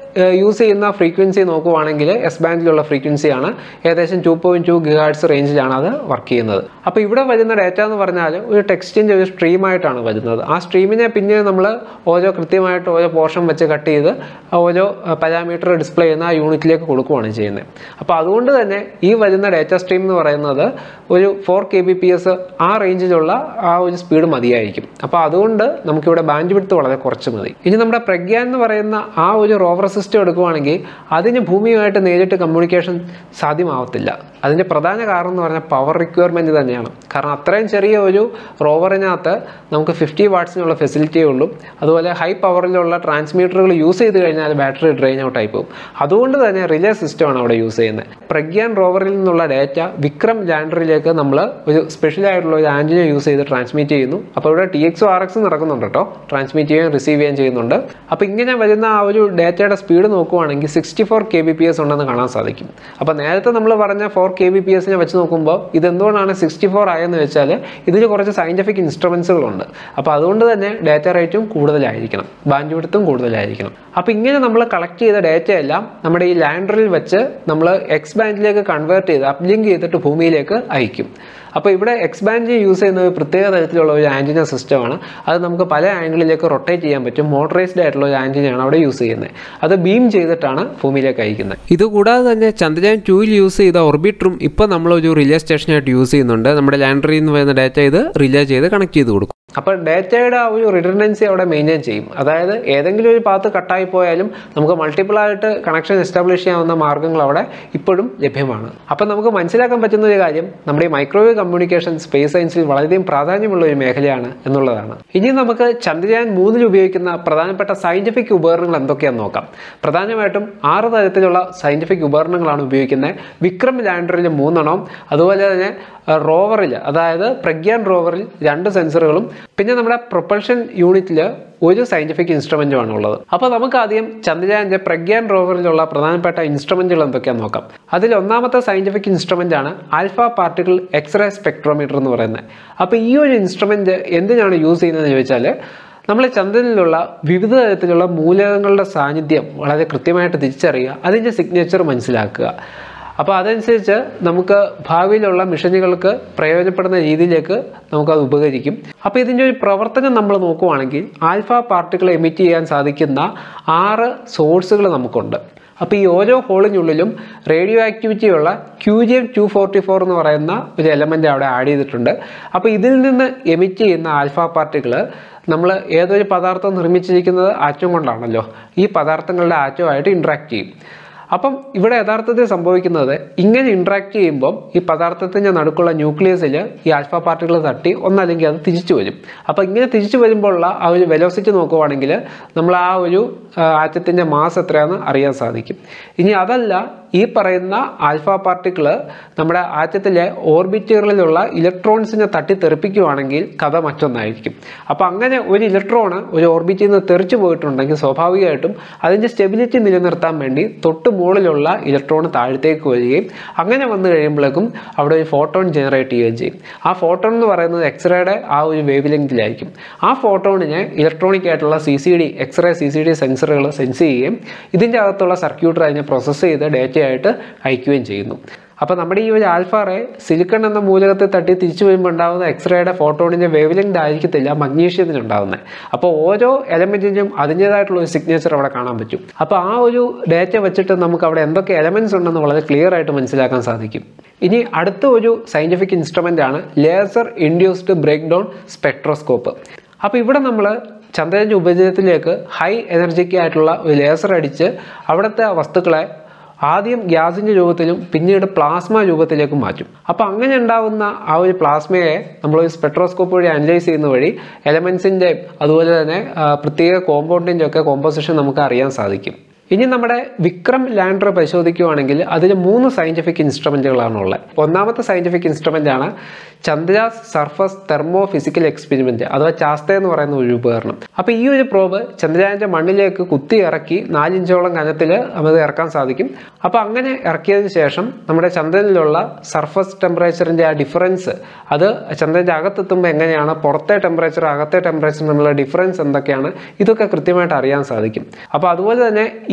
Speaker 1: യൂസ് ചെയ്യുന്ന ഫ്രീക്വൻസി നോക്കുവാണെങ്കിൽ എസ് ബാൻഡിലുള്ള ഫ്രീക്വൻസിയാണ് ഏകദേശം ടു പോയിന്റ് ടു ഗിഗാഡ്സ് റേഞ്ചിലാണ് അത് വർക്ക് ചെയ്യുന്നത് അപ്പോൾ ഇവിടെ വരുന്ന ഡാറ്റ എന്ന് പറഞ്ഞാൽ ഒരു ടെക്സ്റ്റിൻ്റെ ഒരു സ്ട്രീമായിട്ടാണ് വരുന്നത് ആ സ്ട്രീമിനെ പിന്നെ നമ്മൾ ഓരോ കൃത്യമായിട്ട് ഓരോ പോർഷൻ വെച്ച് കട്ട് ചെയ്ത് ഓരോ പാരാമീറ്റർ ഡിസ്പ്ലേ ചെയ്യുന്ന ആ യൂണിറ്റിലേക്ക് കൊടുക്കുകയാണ് ചെയ്യുന്നത് അപ്പോൾ അതുകൊണ്ട് തന്നെ ഈ വരുന്ന ഡാറ്റ സ്ട്രീം എന്ന് പറയുന്നത് ഒരു four K B P S ആ റേഞ്ചിലുള്ള ആ ഒരു സ്പീഡ് മതിയായിരിക്കും അപ്പോൾ അതുകൊണ്ട് നമുക്കിവിടെ ബാൻഡ് വിഡ്ത്ത് വളരെ കുറച്ച് മതി ഇനി നമ്മുടെ പ്രഗ്യാൻ എന്ന് പറയുന്ന ആ ഒരു റോവർ സിസ്റ്റം എടുക്കുവാണെങ്കിൽ അതിന് ഭൂമിയുമായിട്ട് നേരിട്ട് കമ്മ്യൂണിക്കേഷൻ സാധ്യമാവത്തില്ല അതിൻ്റെ പ്രധാന കാരണം എന്ന് പറഞ്ഞാൽ പവർ റിക്വയർമെൻറ്റ് തന്നെയാണ് കാരണം അത്രയും ചെറിയ ഒരു റോവറിനകത്ത് നമുക്ക് ഫിഫ്റ്റി വാട്ട്സിനുള്ള ഫെസിലിറ്റിയേ ഉള്ളൂ അതുപോലെ ഹൈ പവറിലുള്ള ട്രാൻസ്മീറ്ററുകൾ യൂസ് ചെയ്ത് കഴിഞ്ഞാൽ ബാറ്ററി ഡ്രെയിൻ ഔട്ട് ആയി പോകും അതുകൊണ്ട് തന്നെ റിലേ സിസ്റ്റമാണ് അവിടെ യൂസ് ചെയ്യുന്നത് പ്രഗ്യാൻ റോവറിൽ നിന്നുള്ള ഡാറ്റ വിക്രം ലാൻഡറിലേക്ക് നമ്മൾ ഒരു സ്പെഷ്യൽ ആയിട്ടുള്ള ഒരു ആൻറ്റിന യൂസ് ചെയ്ത് ട്രാൻസ്മിറ്റ് ചെയ്യുന്നു അപ്പോൾ ഇവിടെ ടി എക്സും ആർ എക്സും നടക്കുന്നുണ്ട് കേട്ടോ ട്രാൻസ്മിറ്റ് ചെയ്യുകയും റിസീവ് ചെയ്യുകയും ചെയ്യുന്നുണ്ട് അപ്പോൾ ഇങ്ങനെ വരുന്ന ആ ഒരു ഡാറ്റയുടെ സ്പീഡ് നോക്കുവാണെങ്കിൽ sixty four K B P S ഉണ്ടെന്ന് കാണാൻ സാധിക്കും അപ്പോൾ നേരത്തെ നമ്മൾ പറഞ്ഞ ഫോർ കെ ബി പി എസിനെ വെച്ച് നോക്കുമ്പോൾ ഇതെന്തുകൊണ്ടാണ് സിക്സ്റ്റി ഫോർ ആയെന്ന് വെച്ചാൽ ഇതിൽ കുറച്ച് സയൻറ്റിഫിക് ഇൻസ്ട്രുമെൻസുകളുണ്ട് അപ്പോൾ അതുകൊണ്ട് തന്നെ ഡാറ്റ റേറ്റും കൂടുതലായിരിക്കണം ബാൻഡ് വിടുത്തും കൂടുതലായിരിക്കണം അപ്പോൾ ഇങ്ങനെ നമ്മൾ കളക്ട് ചെയ്ത ഡാറ്റ എല്ലാം നമ്മുടെ ഈ ലാൻഡറിൽ വെച്ച് നമ്മൾ എക്സ് ബാൻഡിലേക്ക് കൺവേർട്ട് ചെയ്ത് അപ്ലിങ്ക് ചെയ്തിട്ട് ഭൂമിയിലേക്ക് അയക്കും അപ്പോൾ ഇവിടെ എക്സ് ബാൻഡ് യൂസ് ചെയ്യുന്ന ഒരു പ്രത്യേക തരത്തിലുള്ള ഒരു ആൻറ്റിന സിസ്റ്റമാണ് അത് നമുക്ക് പല ആംഗിളിലേക്ക് റൊട്ടേറ്റ് ചെയ്യാൻ പറ്റും മോട്ടറൈസ്ഡ് ആയിട്ടുള്ള ഒരു ആൻറ്റിനയാണ് അവിടെ യൂസ് ചെയ്യുന്നത് അത് ബീം ചെയ്തിട്ടാണ് ഭൂമിയിലേക്ക് അയക്കുന്നത്
Speaker 2: ഇതുകൂടാതെ തന്നെ ചന്ദ്രയാൻ ടൂവിൽ യൂസ് ചെയ്ത ഓർബിറ്ററും ഇപ്പോൾ നമ്മളൊരു റിലേ സ്റ്റേഷനായിട്ട് യൂസ് ചെയ്യുന്നുണ്ട് നമ്മുടെ ലാൻഡറിൽ നിന്ന് വരുന്ന ഡാറ്റ ഇത് റിലേ ചെയ്ത് കണക്ട് ചെയ്ത് കൊടുക്കും
Speaker 1: അപ്പോൾ ഡാറ്റയുടെ ആ ഒരു റിഡൻഡൻസി അവിടെ മെയിൻറ്റെയിൻ ചെയ്യും അതായത് ഏതെങ്കിലും ഒരു പാത്ത് കട്ടായി പോയാലും നമുക്ക് മൾട്ടിപ്പിൾ ആയിട്ട് കണക്ഷൻ എസ്റ്റാബ്ലിഷ് ചെയ്യാവുന്ന മാർഗ്ഗങ്ങൾ അവിടെ ഇപ്പോഴും ലഭ്യമാണ് അപ്പം നമുക്ക് മനസ്സിലാക്കാൻ പറ്റുന്ന ഒരു കാര്യം നമ്മുടെ ഈ മൈക്രോവേവ് കമ്മ്യൂണിക്കേഷൻ സ്പേസ് സയൻസിൽ വളരെയധികം പ്രാധാന്യമുള്ള ഒരു മേഖലയാണ് എന്നുള്ളതാണ് ഇനി നമുക്ക് ചന്ദ്രയാൻ മൂന്നിൽ ഉപയോഗിക്കുന്ന പ്രധാനപ്പെട്ട സയന്റിഫിക് ഉപകരണങ്ങൾ എന്തൊക്കെയാണെന്ന് നോക്കാം പ്രധാനമായിട്ടും ആറ് തരത്തിലുള്ള സയന്റിഫിക് ഉപകരണങ്ങളാണ് ഉപയോഗിക്കുന്നത് വിക്രം ലാൻഡറിൽ മൂന്നെണ്ണവും അതുപോലെ തന്നെ റോവറിൽ അതായത് പ്രഗ്യാൻ റോവറിൽ രണ്ട് സെൻസറുകളും പിന്നെ നമ്മുടെ പ്രൊപ്പൽഷൻ യൂണിറ്റിൽ ഒരു സയന്റിഫിക് ഇൻസ്ട്രുമെൻറ്റുമാണ് ഉള്ളത് അപ്പോൾ നമുക്ക് ആദ്യം ചന്ദ്രയാൻ്റെ പ്രഗ്യാൻ റോവറിലുള്ള പ്രധാനപ്പെട്ട ഇൻസ്ട്രുമെൻറ്റുകൾ എന്തൊക്കെയാണെന്ന് നോക്കാം അതിൽ ഒന്നാമത്തെ സയന്റിഫിക് ഇൻസ്ട്രുമെൻ്റ് ആണ് ആൽഫ പാർട്ടിക്കിൾ എക്സ്റേ സ്പെക്ട്രോമീറ്റർ എന്ന് പറയുന്നത് അപ്പോൾ ഈ ഒരു ഇൻസ്ട്രുമെൻറ്റ് എന്തിനാണ് യൂസ് ചെയ്യുന്നതെന്ന് ചോദിച്ചാൽ നമ്മൾ ചന്ദ്രനിലുള്ള വിവിധ തരത്തിലുള്ള മൂലകങ്ങളുടെ സാന്നിധ്യം വളരെ കൃത്യമായിട്ട് തിരിച്ചറിയുക അതിൻ്റെ സിഗ്നേച്ചർ മനസ്സിലാക്കുക അപ്പോൾ അതനുസരിച്ച് നമുക്ക് ഭാവിയിലുള്ള മിഷനുകൾക്ക് പ്രയോജനപ്പെടുന്ന രീതിയിലേക്ക് നമുക്കത് ഉപകരിക്കും അപ്പോൾ ഇതിൻ്റെ ഒരു പ്രവർത്തനം നമ്മൾ നോക്കുവാണെങ്കിൽ ആൽഫ പാർട്ടിക്കിൾ എമിറ്റ് ചെയ്യാൻ സാധിക്കുന്ന ആറ് സോഴ്സുകൾ നമുക്കുണ്ട് അപ്പോൾ ഈ ഓരോ ഹോളിനുള്ളിലും റേഡിയോ ആക്ടിവിറ്റി ഉള്ള Q G M two forty four എന്ന് പറയുന്ന ഒരു എലമെൻ്റ് അവിടെ ആഡ് ചെയ്തിട്ടുണ്ട് അപ്പോൾ ഇതിൽ നിന്ന് എമിറ്റ് ചെയ്യുന്ന ആൽഫ പാർട്ടിക്കിൾ നമ്മൾ ഏതൊരു പദാർത്ഥം നിർമ്മിച്ചിരിക്കുന്നത് ആറ്റം കൊണ്ടാണല്ലോ ഈ പദാർത്ഥങ്ങളുടെ ആറ്റവുമായിട്ട് ഇൻട്രാക്ട് ചെയ്യും അപ്പം ഇവിടെ യഥാർത്ഥത്തിൽ സംഭവിക്കുന്നത് ഇങ്ങനെ ഇൻട്രാക്ട് ചെയ്യുമ്പം ഈ പദാർത്ഥത്തിൻ്റെ നടുക്കുള്ള ന്യൂക്ലിയസിൽ ഈ ആൽഫ പാർട്ടികൾ തട്ടി ഒന്നല്ലെങ്കിൽ അത് തിരിച്ചു വരും അപ്പോൾ ഇങ്ങനെ തിരിച്ചു വരുമ്പോഴുള്ള ആ ഒരു വെലോസിറ്റി നോക്കുവാണെങ്കിൽ നമ്മൾ ആ ഒരു ആറ്റത്തിൻ്റെ മാസ് എത്രയാണെന്ന് അറിയാൻ സാധിക്കും ഇനി അതല്ല ഈ പറയുന്ന ആൽഫ പാർട്ടിക്കിൾ നമ്മുടെ ആറ്റത്തിലെ ഓർബിറ്റുകളിലുള്ള ഇലക്ട്രോൺസിനെ തട്ടിത്തെറിപ്പിക്കുകയാണെങ്കിൽ കഥ മറ്റൊന്നായിരിക്കും അപ്പോൾ അങ്ങനെ ഒരു ഇലക്ട്രോണ് ഒരു ഓർബിറ്റിൽ നിന്ന് തെറിച്ചു പോയിട്ടുണ്ടെങ്കിൽ സ്വാഭാവികമായിട്ടും അതിൻ്റെ സ്റ്റെബിലിറ്റി നിലനിർത്താൻ വേണ്ടി തൊട്ട് മുകളിലുള്ള ഇലക്ട്രോൺ താഴത്തേക്ക് വരികയും അങ്ങനെ വന്നു കഴിയുമ്പോഴേക്കും അവിടെ ഒരു ഫോട്ടോൺ ജനറേറ്റ് ചെയ്യുകയും ചെയ്യും ആ ഫോട്ടോൺ എന്ന് പറയുന്നത് എക്സ്റേയുടെ ആ ഒരു വേവ് ലെങ്തിലായിരിക്കും ആ ഫോട്ടോണിനെ ഇലക്ട്രോണിക് ആയിട്ടുള്ള C C D x-ray C C D സെൻസറുകൾ സെൻസ് ചെയ്യുകയും ഇതിൻ്റെ അകത്തുള്ള സർക്യൂട്ടർ അതിനെ പ്രോസസ്സ് ചെയ്ത് ഡേറ്റയായിട്ട് അയക്കുകയും ചെയ്യുന്നു അപ്പോൾ നമ്മുടെ ഈ ഒരു ആൽഫാറെ സിലിക്കൺ എന്ന മൂലകത്തെ തട്ടി തിരിച്ചു വരുമ്പോൾ ഉണ്ടാകുന്ന എക്സ്റേയുടെ ഫോട്ടോണിൻ്റെ വേവ് ലെങ്ത് ആയിരിക്കത്തില്ല മഗ്നീഷ്യത്തിന് ഉണ്ടാകുന്നത് അപ്പോൾ ഓരോ എലമെൻറ്റിനും അതിൻ്റേതായിട്ടുള്ള ഒരു സിഗ്നേച്ചർ അവിടെ കാണാൻ പറ്റും അപ്പോൾ ആ ഒരു ഡേറ്റ വെച്ചിട്ട് നമുക്ക് അവിടെ എന്തൊക്കെ എലമെൻറ്റ്സ് ഉണ്ടെന്ന് വളരെ ക്ലിയർ ആയിട്ട് മനസ്സിലാക്കാൻ സാധിക്കും ഇനി അടുത്ത ഒരു സയൻറ്റിഫിക് ഇൻസ്ട്രുമെൻ്റ് ആണ് laser induced break down spectroscope അപ്പോൾ ഇവിടെ നമ്മൾ ചന്ദ്രൻ്റെ ഉപരിതലത്തിലേക്ക് ഹൈ എനർജിക്ക് ആയിട്ടുള്ള ഒരു ലേസർ അടിച്ച് അവിടുത്തെ വസ്തുക്കളെ ആദ്യം ഗ്യാസിൻ്റെ രൂപത്തിലും പിന്നീട് പ്ലാസ്മ രൂപത്തിലേക്കും മാറ്റും അപ്പോൾ അങ്ങനെ ഉണ്ടാകുന്ന ആ ഒരു പ്ലാസ്മയെ നമ്മൾ ഒരു സ്പെക്ട്രോസ്കോപ്പ് വഴി അനലൈസ് ചെയ്യുന്ന വഴി എലമെൻസിൻ്റെ അതുപോലെ തന്നെ ആ, പ്രത്യേക കോമ്പൗണ്ടിൻ്റെ ഒക്കെ കോമ്പോസിഷൻ നമുക്ക് അറിയാൻ സാധിക്കും ഇനി നമ്മുടെ വിക്രം ലാൻഡർ പരിശോധിക്കുകയാണെങ്കിൽ അതിൽ മൂന്ന് സയൻറ്റിഫിക് ഇൻസ്ട്രുമെൻറ്റുകളാണ് ഉള്ളത് ഒന്നാമത്തെ സയൻറ്റിഫിക് ഇൻസ്ട്രുമെൻ്റ് ആണ് Chandra's surface thermo physical experiment അഥവാ ചാസ്ത എന്ന് പറയുന്ന ഒരു ഉപകരണം അപ്പോൾ ഈ ഒരു പ്രോബ് ചന്ദ്രയാൻ്റെ മണ്ണിലേക്ക് കുത്തി ഇറക്കി നാലിഞ്ചോളം കനത്തിൽ നമുക്ക് ഇറക്കാൻ സാധിക്കും അപ്പോൾ അങ്ങനെ ഇറക്കിയതിന് ശേഷം നമ്മുടെ ചന്ദ്രനിലുള്ള സർഫസ് ടെമ്പറേച്ചറിൻ്റെ ആ ഡിഫറൻസ് അത് ചന്ദ്രൻ്റെ അകത്തെത്തുമ്പോൾ എങ്ങനെയാണ് പുറത്തെ ടെമ്പറേച്ചർ അകത്തെ ടെമ്പറേച്ചർ തമ്മിലുള്ള ഡിഫറൻസ് എന്തൊക്കെയാണ് ഇതൊക്കെ കൃത്യമായിട്ട് അറിയാൻ സാധിക്കും അപ്പോൾ അതുപോലെ തന്നെ ഈ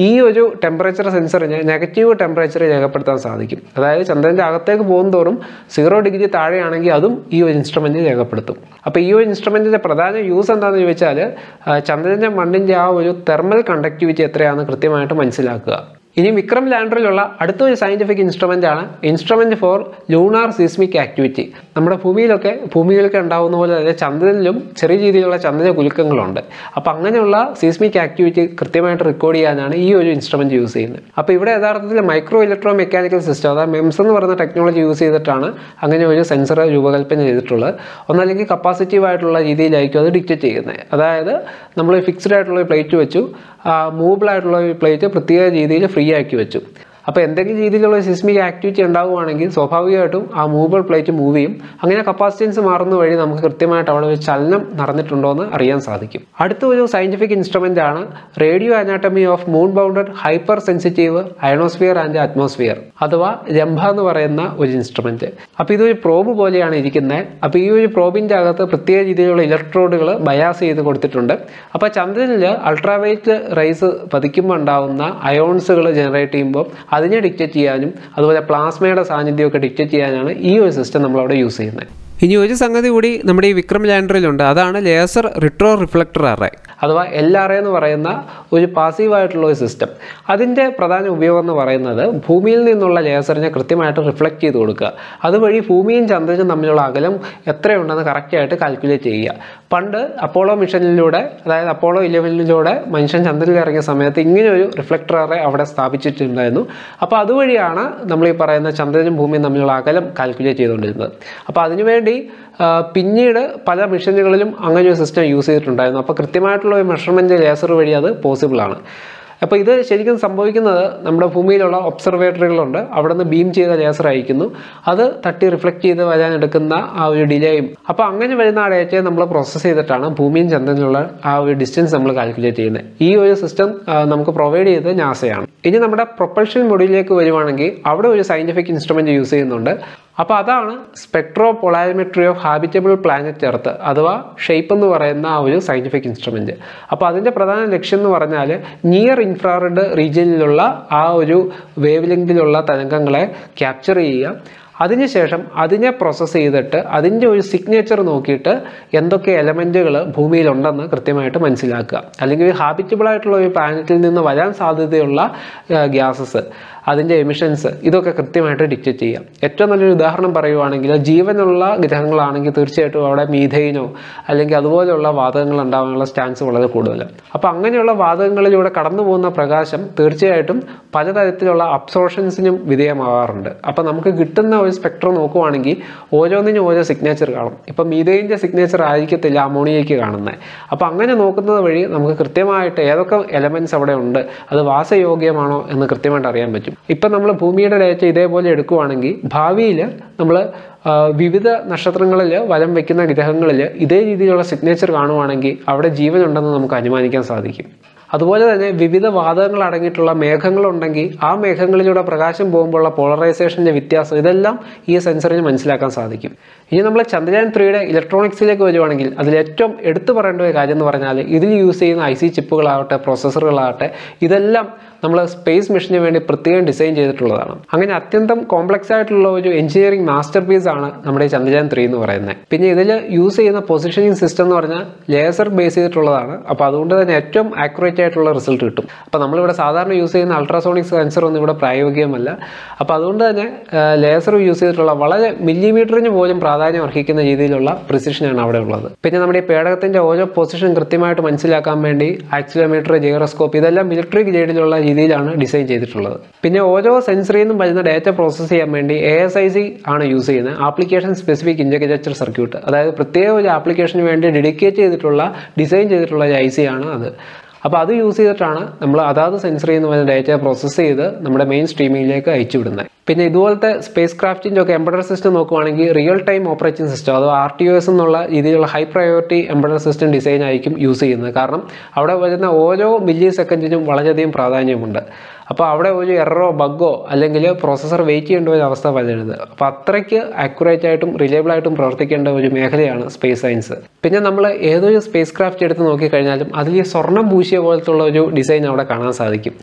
Speaker 1: ഈ ഒരു ടെമ്പറേച്ചർ സെൻസറിന് നെഗറ്റീവ് ടെമ്പറേച്ചർ രേഖപ്പെടുത്താൻ സാധിക്കും അതായത് ചന്ദ്രൻ്റെ അകത്തേക്ക് പോകും തോറും സീറോ ഡിഗ്രി താഴെയാണെങ്കിൽ അതും ഈ ഒരു ഇൻസ്ട്രുമെൻറ്റ് രേഖപ്പെടുത്തും അപ്പോൾ ഈ ഒരു ഇൻസ്ട്രുമെൻറ്റിൻ്റെ പ്രധാന യൂസ് എന്താണെന്ന് ചോദിച്ചാൽ ആ, ചന്ദ്രൻ്റെ മണ്ണിൻ്റെ ആ ഒരു തെർമൽ കണ്ടക്ടിവിറ്റി എത്രയാണെന്ന് കൃത്യമായിട്ട് മനസ്സിലാക്കുക ഇനി വിക്രം ലാൻഡറിലുള്ള അടുത്ത ഒരു സയൻറ്റിഫിക് ഇൻസ്ട്രുമെൻ്റ് ആണ് instrument for lunar seismic activity നമ്മുടെ ഭൂമിയിലൊക്കെ ഭൂമിയിലൊക്കെ ഉണ്ടാകുന്ന പോലെ തന്നെ ചന്ദ്രനിലും ചെറിയ രീതിയിലുള്ള ചന്ദ്ര കുലുക്കങ്ങളുണ്ട് അപ്പോൾ അങ്ങനെയുള്ള സീസ്മിക് ആക്ടിവിറ്റി കൃത്യമായിട്ട് റെക്കോർഡ് ചെയ്യാനാണ് ഈ ഒരു ഇൻസ്ട്രുമെൻറ്റ് യൂസ് ചെയ്യുന്നത് അപ്പോൾ ഇവിടെ യഥാർത്ഥത്തിൽ മൈക്രോ ഇലക്ട്രോ മെക്കാനിക്കൽ സിസ്റ്റം അതായത് മെംസ് എന്ന് പറയുന്ന ടെക്നോളജി യൂസ് ചെയ്തിട്ടാണ് അങ്ങനെ ഒരു സെൻസർ രൂപകൽപ്പന ചെയ്തിട്ടുള്ളത് ഒന്നല്ലെങ്കിൽ കപ്പാസിറ്റീവ് ആയിട്ടുള്ള രീതിയിലായിരിക്കും അത് ഡിക്റ്റേറ്റ് ചെയ്യുന്നത് അതായത് നമ്മൾ ഫിക്സ്ഡ് ആയിട്ടുള്ള ഒരു പ്ലേറ്റ് വെച്ചു മൂവബിൾ ആയിട്ടുള്ള ഒരു പ്ലേറ്റ് പ്രത്യേക രീതിയിൽ ഫ്രീ ആക്കി വെച്ചു അപ്പോൾ എന്തെങ്കിലും രീതിയിലുള്ള സിസ്മിക് ആക്ടിവിറ്റി ഉണ്ടാവുകയാണെങ്കിൽ സ്വാഭാവികമായിട്ടും ആ മൂവബിൾ പ്ലേറ്റ് മൂവ് ചെയ്യും അങ്ങനെ കപ്പാസിറ്റൻസ് മാറുന്ന വഴി നമുക്ക് കൃത്യമായിട്ട് അവിടെ ഒരു ചലനം നടന്നിട്ടുണ്ടോ എന്ന് അറിയാൻ സാധിക്കും അടുത്ത ഒരു സയൻറ്റിഫിക് ഇൻസ്ട്രുമെൻ്റ് ആണ് radio anatomy of moon bounded hyper sensitive ionosphere and atmosphere അഥവാ രംഭ എന്ന് പറയുന്ന ഒരു ഇൻസ്ട്രുമെൻറ്റ് അപ്പോൾ ഇതൊരു പ്രോബ് പോലെയാണ് ഇരിക്കുന്നത് അപ്പോൾ ഈ ഒരു പ്രോബിൻ്റെ അകത്ത് പ്രത്യേക രീതിയിലുള്ള ഇലക്ട്രോഡുകൾ ബയാസ് ചെയ്ത് കൊടുത്തിട്ടുണ്ട് അപ്പോൾ ചന്ദ്രനിൽ അൾട്രാവൈറ്റ് റൈസ് പതിക്കുമ്പോൾ ഉണ്ടാവുന്ന അയോൺസുകൾ ജനറേറ്റ് ചെയ്യുമ്പോൾ അതിനെ ഡിക്റ്റേറ്റ് ചെയ്യാനും അതുപോലെ പ്ലാസ്മയുടെ സാന്നിധ്യമൊക്കെ ഡിക്റ്റേറ്റ് ചെയ്യാനാണ് ഈ ഒരു സിസ്റ്റം നമ്മളവിടെ യൂസ് ചെയ്യുന്നത്
Speaker 2: ഇനി ഒരു സംഗതി കൂടി നമ്മുടെ ഈ വിക്രം ലാൻഡറിലുണ്ട് അതാണ് ലേസർ റിട്രോ റിഫ്ലക്ടർ അറേ
Speaker 1: അഥവാ എൽ ആർ എന്ന് പറയുന്ന ഒരു പാസീവായിട്ടുള്ള ഒരു സിസ്റ്റം അതിൻ്റെ പ്രധാന ഉപയോഗം എന്ന് പറയുന്നത് ഭൂമിയിൽ നിന്നുള്ള ലേസറിനെ കൃത്യമായിട്ട് റിഫ്ലക്റ്റ് ചെയ്ത് കൊടുക്കുക അതുവഴി ഭൂമിയും ചന്ദ്രനും തമ്മിലുള്ള അകലം എത്രയുണ്ടെന്ന് കറക്റ്റായിട്ട് കാൽക്കുലേറ്റ് ചെയ്യുക പണ്ട് അപ്പോളോ മിഷനിലൂടെ അതായത് അപ്പോളോ ഇലവനിലൂടെ മനുഷ്യൻ ചന്ദ്രനിൽ ഇറങ്ങിയ സമയത്ത് ഇങ്ങനെ ഒരു റിഫ്ലക്ടർ അറേ അവിടെ സ്ഥാപിച്ചിട്ടുണ്ടായിരുന്നു അപ്പോൾ അതുവഴിയാണ് നമ്മൾ ഈ പറയുന്ന ചന്ദ്രനും ഭൂമിയും തമ്മിലുള്ള അകലം കാൽക്കുലേറ്റ് ചെയ്തുകൊണ്ടിരുന്നത് അപ്പോൾ അതിനുവേണ്ടി ആ, പിന്നീട് പല മിഷനുകളിലും അങ്ങനെ ഒരു സിസ്റ്റം യൂസ് ചെയ്തിട്ടുണ്ടായിരുന്നു അപ്പോൾ കൃത്യമായിട്ടുള്ള ഒരു മെഷർമെൻറ്റ് ലേസർ വഴി അത് പോസിബിൾ ആണ് അപ്പോൾ ഇത് ശരിക്കും സംഭവിക്കുന്നത് നമ്മുടെ ഭൂമിയിലുള്ള ഒബ്സർവേറ്ററികളുണ്ട് അവിടെ നിന്ന് ബീം ചെയ്ത ലേസർ അയക്കുന്നു അത് തട്ടി റിഫ്ലക്റ്റ് ചെയ്ത് വരാൻ എടുക്കുന്ന ആ ഒരു ഡിലേയും അപ്പോൾ അങ്ങനെ വരുന്ന ആ ഡേറ്റയെ നമ്മൾ പ്രോസസ്സ് ചെയ്തിട്ടാണ് ഭൂമിയും ചന്ദ്രനിലുള്ള ആ ഒരു ഡിസ്റ്റൻസ് നമ്മൾ കാൽക്കുലേറ്റ് ചെയ്യുന്നത് ഈ ഒരു സിസ്റ്റം നമുക്ക് പ്രൊവൈഡ് ചെയ്തത് നാസയാണ് ഇനി നമ്മുടെ പ്രൊപ്പൽഷൻ മൊഡ്യൂളിലേക്ക് വരുവാണെങ്കിൽ അവിടെ ഒരു സയൻറ്റിഫിക് ഇൻസ്ട്രുമെൻറ്റ് യൂസ് ചെയ്യുന്നുണ്ട് അപ്പോൾ അതാണ് spectro polarimetry of habitable planet earth അഥവാ ഷേപ്പ് എന്ന് പറയുന്ന ആ ഒരു സയൻറ്റിഫിക് ഇൻസ്ട്രുമെൻറ്റ് അപ്പോൾ അതിൻ്റെ പ്രധാന ലക്ഷ്യം എന്ന് പറഞ്ഞാൽ നിയർ ഇൻഫ്രാറെഡ് റീജിയനിലുള്ള ആ ഒരു വേവ് ലെങ്തിലുള്ള തരംഗങ്ങളെ ക്യാപ്ചർ ചെയ്യുക അതിനുശേഷം അതിനെ പ്രോസസ്സ് ചെയ്തിട്ട് അതിൻ്റെ ഒരു സിഗ്നേച്ചർ നോക്കിയിട്ട് എന്തൊക്കെ എലമെൻറ്റുകൾ ഭൂമിയിലുണ്ടെന്ന് കൃത്യമായിട്ട് മനസ്സിലാക്കുക അല്ലെങ്കിൽ ഹാബിറ്റബിൾ ആയിട്ടുള്ള ഒരു പ്ലാനറ്റിൽ നിന്ന് വരാൻ സാധ്യതയുള്ള ഗ്യാസസ് അതിൻ്റെ എമിഷൻസ് ഇതൊക്കെ കൃത്യമായിട്ട് ഡിക്റ്റേറ്റ് ചെയ്യാം ഏറ്റവും നല്ലൊരു ഉദാഹരണം പറയുവാണെങ്കിൽ ജീവനുള്ള ഗ്രഹങ്ങളാണെങ്കിൽ തീർച്ചയായിട്ടും അവിടെ മീഥൈനോ അല്ലെങ്കിൽ അതുപോലെയുള്ള വാതകങ്ങൾ ഉണ്ടാകാനുള്ള ചാൻസ് വളരെ കൂടുതലാണ് അപ്പോൾ അങ്ങനെയുള്ള വാതകങ്ങളിലൂടെ കടന്നു പോകുന്ന പ്രകാശം തീർച്ചയായിട്ടും പലതരത്തിലുള്ള അബ്സോർഷൻസിനും വിധേയമാകാറുണ്ട് അപ്പോൾ നമുക്ക് കിട്ടുന്ന ഒരു സ്പെക്ട്രം നോക്കുവാണെങ്കിൽ ഓരോന്നിനും ഓരോ സിഗ്നേച്ചർ കാണും ഇപ്പം മീഥൈൻ്റെ സിഗ്നേച്ചർ ആയിരിക്കത്തില്ല അമോണിയയ്ക്ക് കാണുന്നത് അപ്പോൾ അങ്ങനെ നോക്കുന്നത് വഴി നമുക്ക് കൃത്യമായിട്ട് ഏതൊക്കെ എലമെൻറ്റ്സ് അവിടെ ഉണ്ട് അത് വാസയോഗ്യമാണോ എന്ന് കൃത്യമായിട്ട് അറിയാൻ പറ്റും ഇപ്പം നമ്മൾ ഭൂമിയുടെ ഡേറ്റ ഇതേപോലെ എടുക്കുവാണെങ്കിൽ ഭാവിയിൽ നമ്മൾ വിവിധ നക്ഷത്രങ്ങളിൽ വലം വയ്ക്കുന്ന ഗ്രഹങ്ങളിൽ ഇതേ രീതിയിലുള്ള സിഗ്നേച്ചർ കാണുവാണെങ്കിൽ അവിടെ ജീവനുണ്ടെന്ന് നമുക്ക് അനുമാനിക്കാൻ സാധിക്കും അതുപോലെ തന്നെ വിവിധ വാതകങ്ങൾ അടങ്ങിയിട്ടുള്ള മേഘങ്ങളുണ്ടെങ്കിൽ ആ മേഘങ്ങളിലൂടെ പ്രകാശം പോകുമ്പോഴുള്ള പോളറൈസേഷൻ്റെ വ്യത്യാസം ഇതെല്ലാം ഈ സെൻസറിന് മനസ്സിലാക്കാൻ സാധിക്കും ഇനി നമ്മൾ ചന്ദ്രയാൻ ത്രീയുടെ ഇലക്ട്രോണിക്സിലേക്ക് വരുവാണെങ്കിൽ അതിൽ ഏറ്റവും എടുത്തു പറയേണ്ട ഒരു കാര്യം എന്ന് പറഞ്ഞാൽ ഇതിൽ യൂസ് ചെയ്യുന്ന ഐ സി ചിപ്പുകളാവട്ടെ പ്രോസസ്സറുകളാവട്ടെ ഇതെല്ലാം നമ്മൾ സ്പേസ് മിഷന് വേണ്ടി പ്രത്യേകം ഡിസൈൻ ചെയ്തിട്ടുള്ളതാണ് അങ്ങനെ അത്യന്തം കോംപ്ലക്സ് ആയിട്ടുള്ള ഒരു എഞ്ചിനീയറിംഗ് മാസ്റ്റർ പീസ് ആണ് നമ്മുടെ ഈ ചന്ദ്രയാൻ ത്രീ എന്ന് പറയുന്നത് പിന്നെ ഇതിൽ യൂസ് ചെയ്യുന്ന പൊസിഷനിങ് സിസ്റ്റം എന്ന് പറഞ്ഞാൽ ലേസർ ബേസ് ചെയ്തിട്ടുള്ളതാണ് അപ്പോൾ അതുകൊണ്ട് തന്നെ ഏറ്റവും ആക്യുറേറ്റ് ആയിട്ടുള്ള റിസൾട്ട് കിട്ടും അപ്പോൾ നമ്മളിവിടെ സാധാരണ യൂസ് ചെയ്യുന്ന അൾട്രാസോണിക് സെൻസർ ഒന്നും ഇവിടെ പ്രായോഗികമല്ല അപ്പോൾ അതുകൊണ്ട് തന്നെ ലേസർ യൂസ് ചെയ്തിട്ടുള്ള വളരെ മില്ലിമീറ്ററിന് പോലും പ്രാധാന്യം അർഹിക്കുന്ന രീതിയിലുള്ള പ്രിസിഷനാണ് അവിടെ ഉള്ളത് പിന്നെ നമ്മുടെ ഈ പേടകത്തിൻ്റെ ഓരോ പൊസിഷൻ കൃത്യമായിട്ട് മനസ്സിലാക്കാൻ വേണ്ടി ആക്സിലോമീറ്റർ ജെയറോസ്കോപ്പ് ഇതെല്ലാം മിലിറ്ററി ഗ്രേഡിലുള്ള രീതിയിലാണ് ഡിസൈൻ ചെയ്തിട്ടുള്ളത് പിന്നെ ഓരോ സെൻസറിൽ നിന്നും വരുന്ന ഡാറ്റ പ്രോസസ്സ് ചെയ്യാൻ വേണ്ടി എ എസ് ഐ സി ആണ് യൂസ് ചെയ്യുന്നത് ആപ്ലിക്കേഷൻ സ്പെസിഫിക് ഇൻറ്റഗ്രേറ്റർ സർക്യൂട്ട് അതായത് പ്രത്യേക ഒരു ആപ്ലിക്കേഷന് വേണ്ടി ഡെഡിക്കേറ്റ് ചെയ്തിട്ടുള്ള ഡിസൈൻ ചെയ്തിട്ടുള്ള ഒരു ഐ സി ആണ് അത് അപ്പോൾ അത് യൂസ് ചെയ്തിട്ടാണ് നമ്മൾ അതാത് സെൻസറിൽ നിന്ന് വരുന്ന ഡാറ്റ പ്രോസസ്സ് ചെയ്ത് നമ്മുടെ മെയിൻ സ്ട്രീമിങ്ങിലേക്ക് അയച്ചു വിടുന്നത് പിന്നെ ഇതുപോലത്തെ സ്പേസ് ക്രാഫ്റ്റിൻ്റെ ഒക്കെ എംബഡർ സിസ്റ്റം നോക്കുവാണെങ്കിൽ റിയൽ ടൈം ഓപ്പറേറ്റിംഗ് സിസ്റ്റം അഥവാ ആർ ടി ഒ എസ് എന്നുള്ള രീതിയിലുള്ള high priority embedder system design ആയിരിക്കും യൂസ് ചെയ്യുന്നത് കാരണം അവിടെ വരുന്ന ഓരോ മില്ലി സെക്കൻഡിനും വളരെയധികം പ്രാധാന്യമുണ്ട് അപ്പോൾ അവിടെ ഒരു എററോ ബഗ്ഗോ അല്ലെങ്കിൽ പ്രോസസ്സർ വെയിറ്റ് ചെയ്യേണ്ട ഒരു അവസ്ഥ വരരുത് അപ്പോൾ അത്രയ്ക്ക് ആക്യുറേറ്റ് ആയിട്ടും റിലയബിൾ ആയിട്ടും പ്രവർത്തിക്കേണ്ട ഒരു മേഖലയാണ് സ്പേസ് സയൻസ് പിന്നെ നമ്മൾ ഏതൊരു സ്പേസ് ക്രാഫ്റ്റ് എടുത്ത് നോക്കിക്കഴിഞ്ഞാലും അതിൽ ഈ സ്വർണം പൂശിയ പോലത്തുള്ള ഒരു ഡിസൈൻ അവിടെ കാണാൻ സാധിക്കും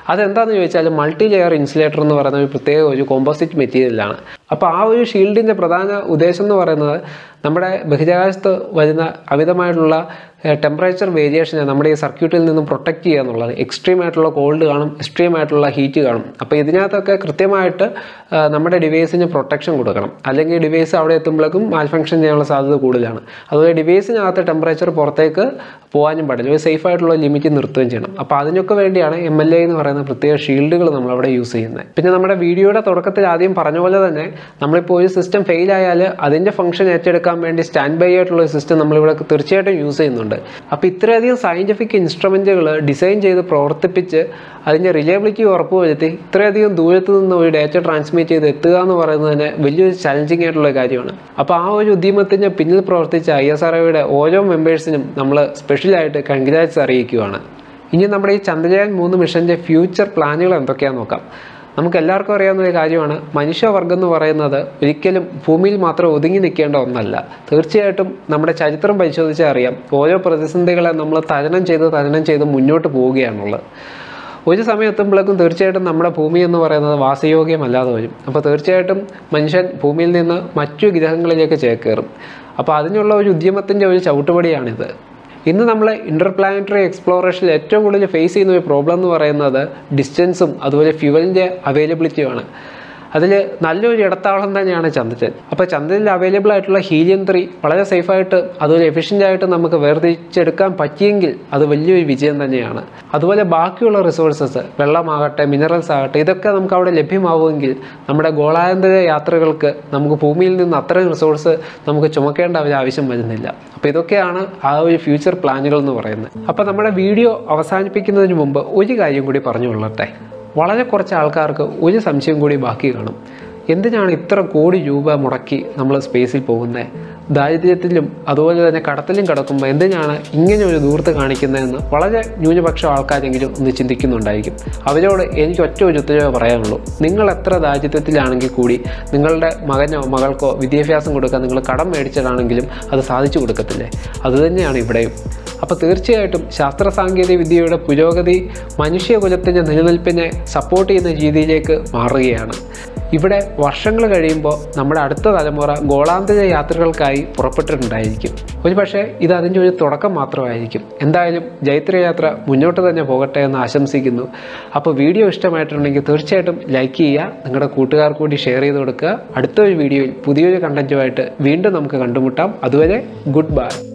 Speaker 1: അതെന്താണെന്ന് ചോദിച്ചാൽ മൾട്ടി ലെയർ ഇൻസുലേറ്റർ എന്ന് പറയുന്ന ഒരു പ്രത്യേക ഒരു കോമ്പോസിറ്റ് മെറ്റീരിയലാണ് അപ്പോൾ ആ ഒരു ഷീൽഡിൻ്റെ പ്രധാന ഉദ്ദേശം എന്ന് പറയുന്നത് നമ്മുടെ ബഹിരാകാശത്ത് വരുന്ന അമിതമായിട്ടുള്ള ടെമ്പറേച്ചർ വേരിയേഷനെ നമ്മുടെ ഈ സർക്യൂട്ടിൽ നിന്നും പ്രൊട്ടക്റ്റ് ചെയ്യുക എന്നുള്ളത് എക്സ്ട്രീം ആയിട്ടുള്ള കോൾഡ് കാണും എക്സ്ട്രീം ആയിട്ടുള്ള ഹീറ്റ് കാണും അപ്പോൾ ഇതിനകത്തൊക്കെ കൃത്യമായിട്ട് ആ, നമ്മുടെ ഡിവൈസിന് പ്രൊട്ടക്ഷൻ കൊടുക്കണം അല്ലെങ്കിൽ ഡിവൈസ് അവിടെ എത്തുമ്പോഴേക്കും മാൽഫങ്ഷൻ ചെയ്യാനുള്ള സാധ്യത കൂടുതലാണ് അതുപോലെ ഡിവൈസിനകത്ത് ടെമ്പറേച്ചർ പുറത്തേക്ക് പോകാനും പാടില്ല ഒരു സേഫ് ആയിട്ടുള്ള ലിമിറ്റ് നിർത്തുകയും ചെയ്യണം അപ്പോൾ അതിനൊക്കെ വേണ്ടിയാണ് എം എൽ എ എന്ന് പറയുന്ന പ്രത്യേക ഷീൽഡുകൾ നമ്മളവിടെ യൂസ് ചെയ്യുന്നത് പിന്നെ നമ്മുടെ വീഡിയോയുടെ തുടക്കത്തിൽ ആദ്യം പറഞ്ഞ പോലെ തന്നെ നമ്മളിപ്പോൾ ഒരു സിസ്റ്റം ഫെയിൽ ആയാൽ അതിൻ്റെ ഫംഗ്ഷൻ ഏറ്റെടുക്കാൻ വേണ്ടി സ്റ്റാൻഡ് ബൈ ആയിട്ടുള്ള ഒരു സിസ്റ്റം നമ്മളിവിടെ തീർച്ചയായിട്ടും യൂസ് ചെയ്യുന്നുണ്ട് അപ്പോൾ ഇത്രയധികം സയൻറ്റിഫിക് ഇൻസ്ട്രുമെൻറ്റുകൾ ഡിസൈൻ ചെയ്ത് പ്രവർത്തിപ്പിച്ച് അതിൻ്റെ റിലയബിലിറ്റി ഉറപ്പുവരുത്തി ഇത്രയധികം ദൂരത്ത് നിന്ന് ഒരു ഡാറ്റ ട്രാൻസ്മിറ്റ് ചെയ്ത് എത്തുക എന്ന് പറയുന്നത് തന്നെ വലിയൊരു ചലഞ്ചിങ് ആയിട്ടുള്ള കാര്യമാണ് അപ്പോൾ ആ ഒരു ഉദ്യമത്തിന് പിന്നിൽ പ്രവർത്തിച്ച ഐ എസ് ആർ ഓരോ മെമ്പേഴ്സിനും നമ്മൾ സ്പെഷ്യലായിട്ട് കൺഗ്രാറ്റ്സ് അറിയിക്കുകയാണ് ഇനി നമ്മുടെ ഈ ചന്ദ്രയാൻ മൂന്ന് മിഷൻ്റെ ഫ്യൂച്ചർ പ്ലാനുകൾ എന്തൊക്കെയാണെന്ന് നോക്കാം നമുക്ക് എല്ലാവർക്കും അറിയാവുന്ന ഒരു കാര്യമാണ് മനുഷ്യവർഗം എന്ന് പറയുന്നത് ഒരിക്കലും ഭൂമിയിൽ മാത്രം ഒതുങ്ങി നിൽക്കേണ്ട ഒന്നല്ല തീർച്ചയായിട്ടും നമ്മുടെ ചരിത്രം പരിശോധിച്ചാൽ അറിയാം ഓരോ പ്രതിസന്ധികളെ നമ്മൾ തരണം ചെയ്ത് തരണം ചെയ്ത് മുന്നോട്ട് പോവുകയാണുള്ളത് ഒരു സമയം എത്തുമ്പോഴേക്കും തീർച്ചയായിട്ടും നമ്മുടെ ഭൂമി എന്ന് പറയുന്നത് വാസയോഗ്യമല്ലാതെ വരും അപ്പോൾ തീർച്ചയായിട്ടും മനുഷ്യൻ ഭൂമിയിൽ നിന്ന് മറ്റു ഗ്രഹങ്ങളിലേക്ക് ചേക്കേറും അപ്പോൾ അതിനുള്ള ഒരു ഉദ്യമത്തിൻ്റെ ഒരു ചവിട്ടുപടിയാണിത് ഇന്ന് നമ്മൾ ഇൻ്റർപ്ലാനറ്ററി എക്സ്പ്ലോറേഷനിൽ ഏറ്റവും കൂടുതൽ ഫേസ് ചെയ്യുന്ന ഒരു പ്രോബ്ലം എന്ന് പറയുന്നത് ഡിസ്റ്റൻസും അതുപോലെ ഫ്യുവലിൻ്റെ അവൈലബിലിറ്റിയുമാണ് അതിൽ നല്ലൊരു ഇടത്താവളം തന്നെയാണ് ചന്ദ്രൻ അപ്പോൾ ചന്ദ്രനിൽ അവൈലബിൾ ആയിട്ടുള്ള ഹീലിയം ത്രീ വളരെ സേഫായിട്ട് അതുപോലെ എഫിഷ്യൻ്റ് ആയിട്ട് നമുക്ക് വേർതിരിച്ചെടുക്കാൻ പറ്റിയെങ്കിൽ അത് വലിയൊരു വിജയം തന്നെയാണ് അതുപോലെ ബാക്കിയുള്ള റിസോഴ്സസ് വെള്ളമാകട്ടെ മിനറൽസ് ആകട്ടെ ഇതൊക്കെ നമുക്ക് അവിടെ ലഭ്യമാവുമെങ്കിൽ നമ്മുടെ ഗോളാന്തര യാത്രകൾക്ക് നമുക്ക് ഭൂമിയിൽ നിന്ന് അത്രയും റിസോഴ്സ് നമുക്ക് ചുമക്കേണ്ട ഒരു ആവശ്യം വരുന്നില്ല അപ്പോൾ ഇതൊക്കെയാണ് ആ ഒരു ഫ്യൂച്ചർ പ്ലാനുകൾ എന്ന് പറയുന്നത് അപ്പോൾ നമ്മുടെ വീഡിയോ അവസാനിപ്പിക്കുന്നതിന് മുമ്പ് ഒരു കാര്യം കൂടി പറഞ്ഞു കൊള്ളട്ടെ വളരെ കുറച്ച് ആൾക്കാർക്ക് ഒരു സംശയം കൂടി ബാക്കി കാണും എന്തിനാണ് ഇത്ര കോടി രൂപ മുടക്കി നമ്മൾ സ്പേസിൽ പോകുന്നത് ദാരിദ്ര്യത്തിലും അതുപോലെ തന്നെ കടത്തിലും കിടക്കുമ്പോൾ എന്തിനാണ് ഇങ്ങനെ ഒരു ദൂരത്ത് കാണിക്കുന്നതെന്ന് വളരെ ന്യൂനപക്ഷം ആൾക്കാരെങ്കിലും ഒന്ന് ചിന്തിക്കുന്നുണ്ടായിരിക്കും അവരോട് എനിക്ക് ഒറ്റ ഒരു ഉത്തരവേ പറയാനുള്ളൂ നിങ്ങൾ എത്ര ദാരിദ്ര്യത്തിലാണെങ്കിൽ കൂടി നിങ്ങളുടെ മകനോ മകൾക്കോ വിദ്യാഭ്യാസം കൊടുക്കാൻ നിങ്ങൾ കടം മേടിച്ചതാണെങ്കിലും അത് സാധിച്ചു കൊടുക്കത്തില്ലേ അതുതന്നെയാണ് ഇവിടെയും അപ്പോൾ തീർച്ചയായിട്ടും ശാസ്ത്ര സാങ്കേതിക വിദ്യയുടെ പുരോഗതി മനുഷ്യകുലത്തിൻ്റെ നിലനിൽപ്പിനെ സപ്പോർട്ട് ചെയ്യുന്ന രീതിയിലേക്ക് മാറുകയാണ് ഇവിടെ വർഷങ്ങൾ കഴിയുമ്പോൾ നമ്മുടെ അടുത്ത തലമുറ ഗോളാന്തര യാത്രകൾക്കായി പുറപ്പെട്ടിട്ടുണ്ടായിരിക്കും ഒരുപക്ഷെ ഇത് അതിൻ്റെ ഒരു തുടക്കം മാത്രമായിരിക്കും എന്തായാലും ജൈത്രയാത്ര മുന്നോട്ട് തന്നെ പോകട്ടെ എന്ന് ആശംസിക്കുന്നു അപ്പോൾ വീഡിയോ ഇഷ്ടമായിട്ടുണ്ടെങ്കിൽ തീർച്ചയായിട്ടും ലൈക്ക് ചെയ്യുക നിങ്ങളുടെ കൂട്ടുകാർക്ക് കൂടി ഷെയർ ചെയ്ത് കൊടുക്കുക അടുത്ത ഒരു വീഡിയോയിൽ പുതിയൊരു കണ്ടൻറ്റുമായിട്ട് വീണ്ടും നമുക്ക് കണ്ടുമുട്ടാം അതുവരെ ഗുഡ് ബൈ